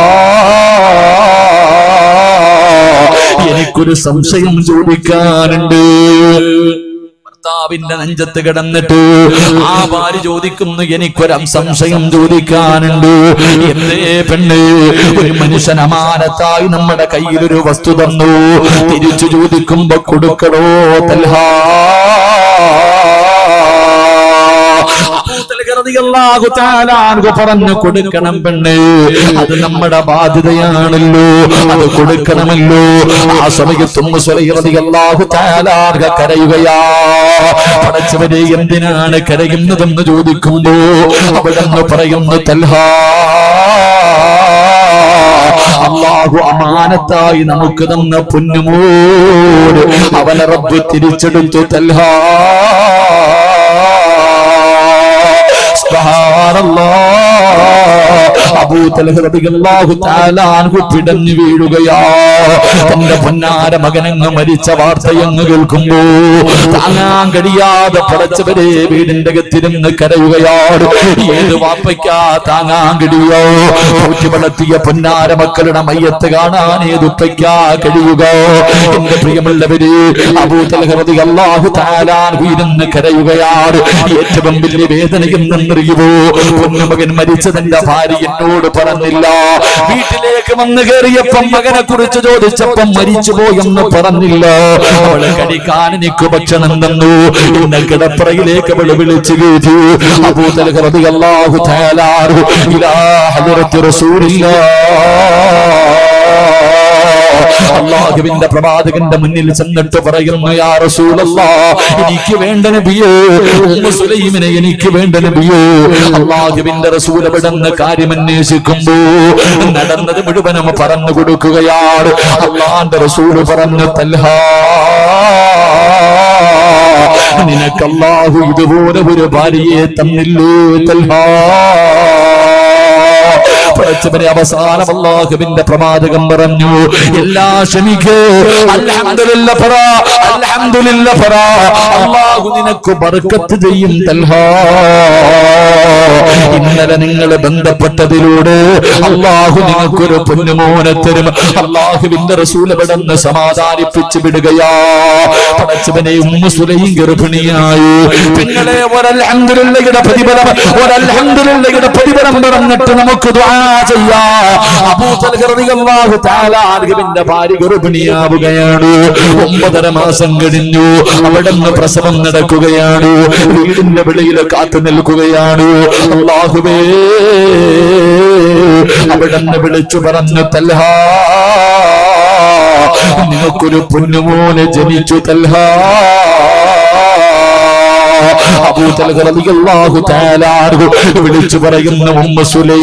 S1: എനിക്കൊരു സംശയം ചോദിക്കാനുണ്ട് ഭർത്താവിന്റെ നെഞ്ചത്ത് കിടന്നിട്ട് ആ ഭാര്യ ചോദിക്കുന്നു എനിക്കൊരു സംശയം ചോദിക്കാനുണ്ട് എന്തേ പെണ്ണ് ഒരു മനുഷ്യൻ അമാനത്തായി നമ്മുടെ കയ്യിൽ ഒരു വസ്തു തന്നു തിരിച്ചു ചോദിക്കുമ്പോ കൊടുക്കണോ തൽഹാ റളിയല്ലാഹു തആല അൻഹു പറഞ്ഞു കൊടുക്കണം പെണ്ണ് അത് നമ്മുടെ ബാധ്യതയാണല്ലോ അത് കൊടുക്കണമല്ലോ ആ സമയത്ത് ഉമ്മു സുലൈഖ റളിയല്ലാഹു തആല അൻഹ കരയുകയാ പടച്ചവരെ എന്തിനാണ് കരയുന്നതെന്ന് ചോദിക്കുമ്പോ അവിടെന്ന് പറയുന്നു തൽഹാ അള്ളാഹു അമാനത്തായി നമുക്ക് തന്ന പൊന്നുമോട് അവനെ റബ്ബ് തിരിച്ചെടുത്തു തൽഹാ പിടഞ്ഞു വീഴുകയാ തന്റെ പൊന്നാര മകനങ്ങ് മരിച്ച വാർത്തയങ്ങ് കേൾക്കുമ്പോ താങ്ങാൻ കഴിയാതെ പടച്ചവരെ വീടിന്റെ അകത്തിരുന്ന് കരയുകയാണ് ഏത് വാപ്പയ്ക്കാ താങ്ങാൻ കഴിയോ ഊറ്റി വളർത്തിയ പൊന്നാര മക്കളുടെ മയ്യത്ത് കാണാൻ ഏതുപ്പയ്ക്കാ കഴിയുക എന്റെ പ്രിയമുള്ളവര് അബൂതലഹൃതി അള്ളാഹു താലാൻ ഇരുന്ന് കരയുകയാണ് ഏറ്റവും വലിയ വേദനയും എന്നറിയുമോ പൊന്നുമകൻ മരിച്ചതെന്റെ ഭാര്യ എന്നോട് പറഞ്ഞില്ല വീട്ടിലേക്ക് വന്ന് കയറിയപ്പം മകനെ കുറിച്ച് ചോദിച്ചപ്പം മരിച്ചുപോയെന്ന് പറഞ്ഞില്ല അവളെ കഴിക്കാൻ എനിക്ക് ഭക്ഷണം തന്നു ഇന്ന് കിടപ്പറയിലേക്ക് അവള് വിളിച്ചു കയറ്റി അബൂതലഹൃതി അള്ളാഹു താലാഹു ഇലാ ഹദറത്ത് റസൂലില്ലാ അള്ളാഹുവിന്റെ പ്രവാചകന്റെ മുന്നിൽ ചെന്നിട്ട് പറയുന്നു യാ റസൂലല്ലാ എനിക്ക് വേണ്ട നബിയോ ഉമ്മു സുലൈമിനെ എനിക്ക് വേണ്ട നബിയോ അള്ളാഹുവിന്റെ റസൂൽ എവിടെന്ന് കാര്യം അന്വേഷിക്കുമ്പോ നടന്നത് മുഴുവനും പറഞ്ഞു കൊടുക്കുകയാണ് അള്ളാന്റെ റസൂല് പറഞ്ഞു തൽഹാ നിനക്ക് അള്ളാഹു ഇതുപോലെ ഒരു ഭാര്യയെ തന്നില്ലേ തൽഹാ പടച്ചവനെ അവസാനം അള്ളാഹുവിന്റെ പ്രവാചകം പറഞ്ഞു എല്ലാ ക്ഷമിക്ക് അൽഹംദുലില്ലാ പറ അൽഹംദുലില്ലാ പറ അള്ളാഹു നിനക്ക് ബർക്കത്ത് ചെയ്യും തൽഹാ ഇന്നലെ നിങ്ങൾ ബന്ധപ്പെട്ടതിലൂടെ അള്ളാഹു നിങ്ങൾക്കൊരു പൊന്നുമോനെ തരും അള്ളാഹുവിന്റെ റസൂൽ എവിടെന്ന് സമാധാനിപ്പിച്ചു വിടുകയാ പടച്ചവനെ ഉമ്മു സുലൈം ഗർഭിണിയായി നിങ്ങളെ ഒരൽഹംദുലില്ലയുടെ പ്രതിഫലം ഒരൽഹംദുലില്ലയുടെ പ്രതിഫലം പറഞ്ഞിട്ട് നമുക്ക് ദുആ ചെയ്യാം അബൂ തൽഹ റളിയല്ലാഹു തആല അൻഹുവിന്റെ ഭാര്യ ഗർഭിണിയാവുകയാണ് ഒമ്പതര മാസം കഴിഞ്ഞു അവിടെ നിന്ന് പ്രസവം നടക്കുകയാണ് വീടിന്റെ വെളിയിൽ കാത്തു നിൽക്കുകയാണ് അള്ളാഹുവേ അവിടെ നിന്ന് വിളിച്ചു പറഞ്ഞു തൽഹാ നിനക്കൊരു പൊന്നുമോനെ ജനിച്ചു തൽഹാ വിളിച്ചു പറയുന്ന ഉമ്മ സുലൈ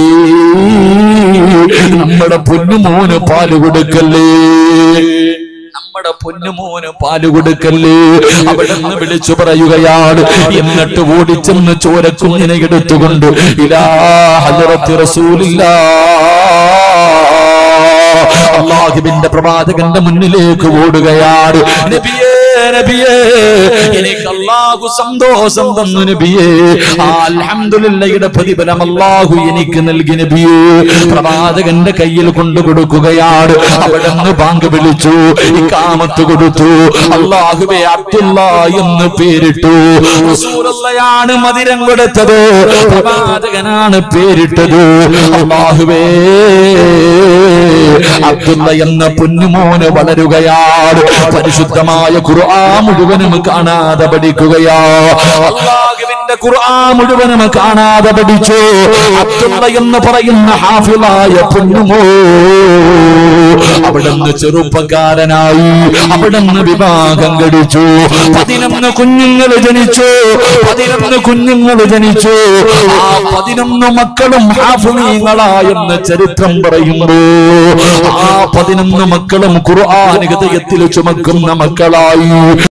S1: നമ്മുടെ പൊന്നുമോന് പാല് കൊടുക്കല്ലേ നമ്മുടെ പൊന്നുമോന് പാല് കൊടുക്കല്ലേ അവിടെ നിന്ന് വിളിച്ചു പറയുകയാണ് എന്നിട്ട് ഓടിച്ചെന്ന് ചോരക്കുഞ്ഞിനെ എടുത്തുകൊണ്ട് ഇലാ ഹജറത്തി റസൂലില്ലാ അള്ളാഹുവിന്റെ പ്രവാചകന്റെ മുന്നിലേക്ക് ഓടുകയാണ് നബിയേ നബിയേ എനിക്ക് അള്ളാഹു സന്തോഷം തന്നു നബിയേ ആ അൽഹംദുലില്ലയുടെ പ്രതിഫലം അള്ളാഹു എനിക്ക് നൽകി നബിയേ പ്രവാചകന്റെ കയ്യിൽ കൊണ്ടു കൊടുക്കുകയാണ് അവിടെ നിന്ന് ബാങ്ക് വിളിച്ചു ഇക്കാമത്ത് കൊടുത്തു അള്ളാഹുബെ അബ്ദുള്ള എന്ന് പേരിട്ടു റസൂലുള്ളയാണ് മതിരം കൊടുത്തത് പ്രവാചകനാണ് പേരിട്ടത് അള്ളാഹുവേ അബ്ദുള്ള എന്ന പൊന്നുമോന് വളരുകയാണ് പരിശുദ്ധമായ ഖുർആ മുഴുവനും കാണാതെ പഠിക്കുകയാ അള്ളാഹുവിന്റെ ഖുർആ മുഴുവനും കാണാതെ പഠിച്ചു അബ്ദുള്ള എന്ന് പറയുന്ന ഹാഫിളായ പൊന്നുമോ അവിടുന്ന് ചെറുപ്പക്കാരനായി അവിടുന്ന് വിവാഹം കഴിച്ചു പതിനൊന്ന് കുഞ്ഞുങ്ങൾ ജനിച്ചു പതിനൊന്ന് കുഞ്ഞുങ്ങൾ ജനിച്ചു ആ പതിനൊന്ന് മക്കളും ഹാഫിളീങ്ങളായെന്ന് ചരിത്രം പറയുമ്പോ ആ പതിനൊന്ന് മക്കളും ഖുർആൻ ഹൃദയത്തിൽ ചുമക്കുന്ന മക്കളായി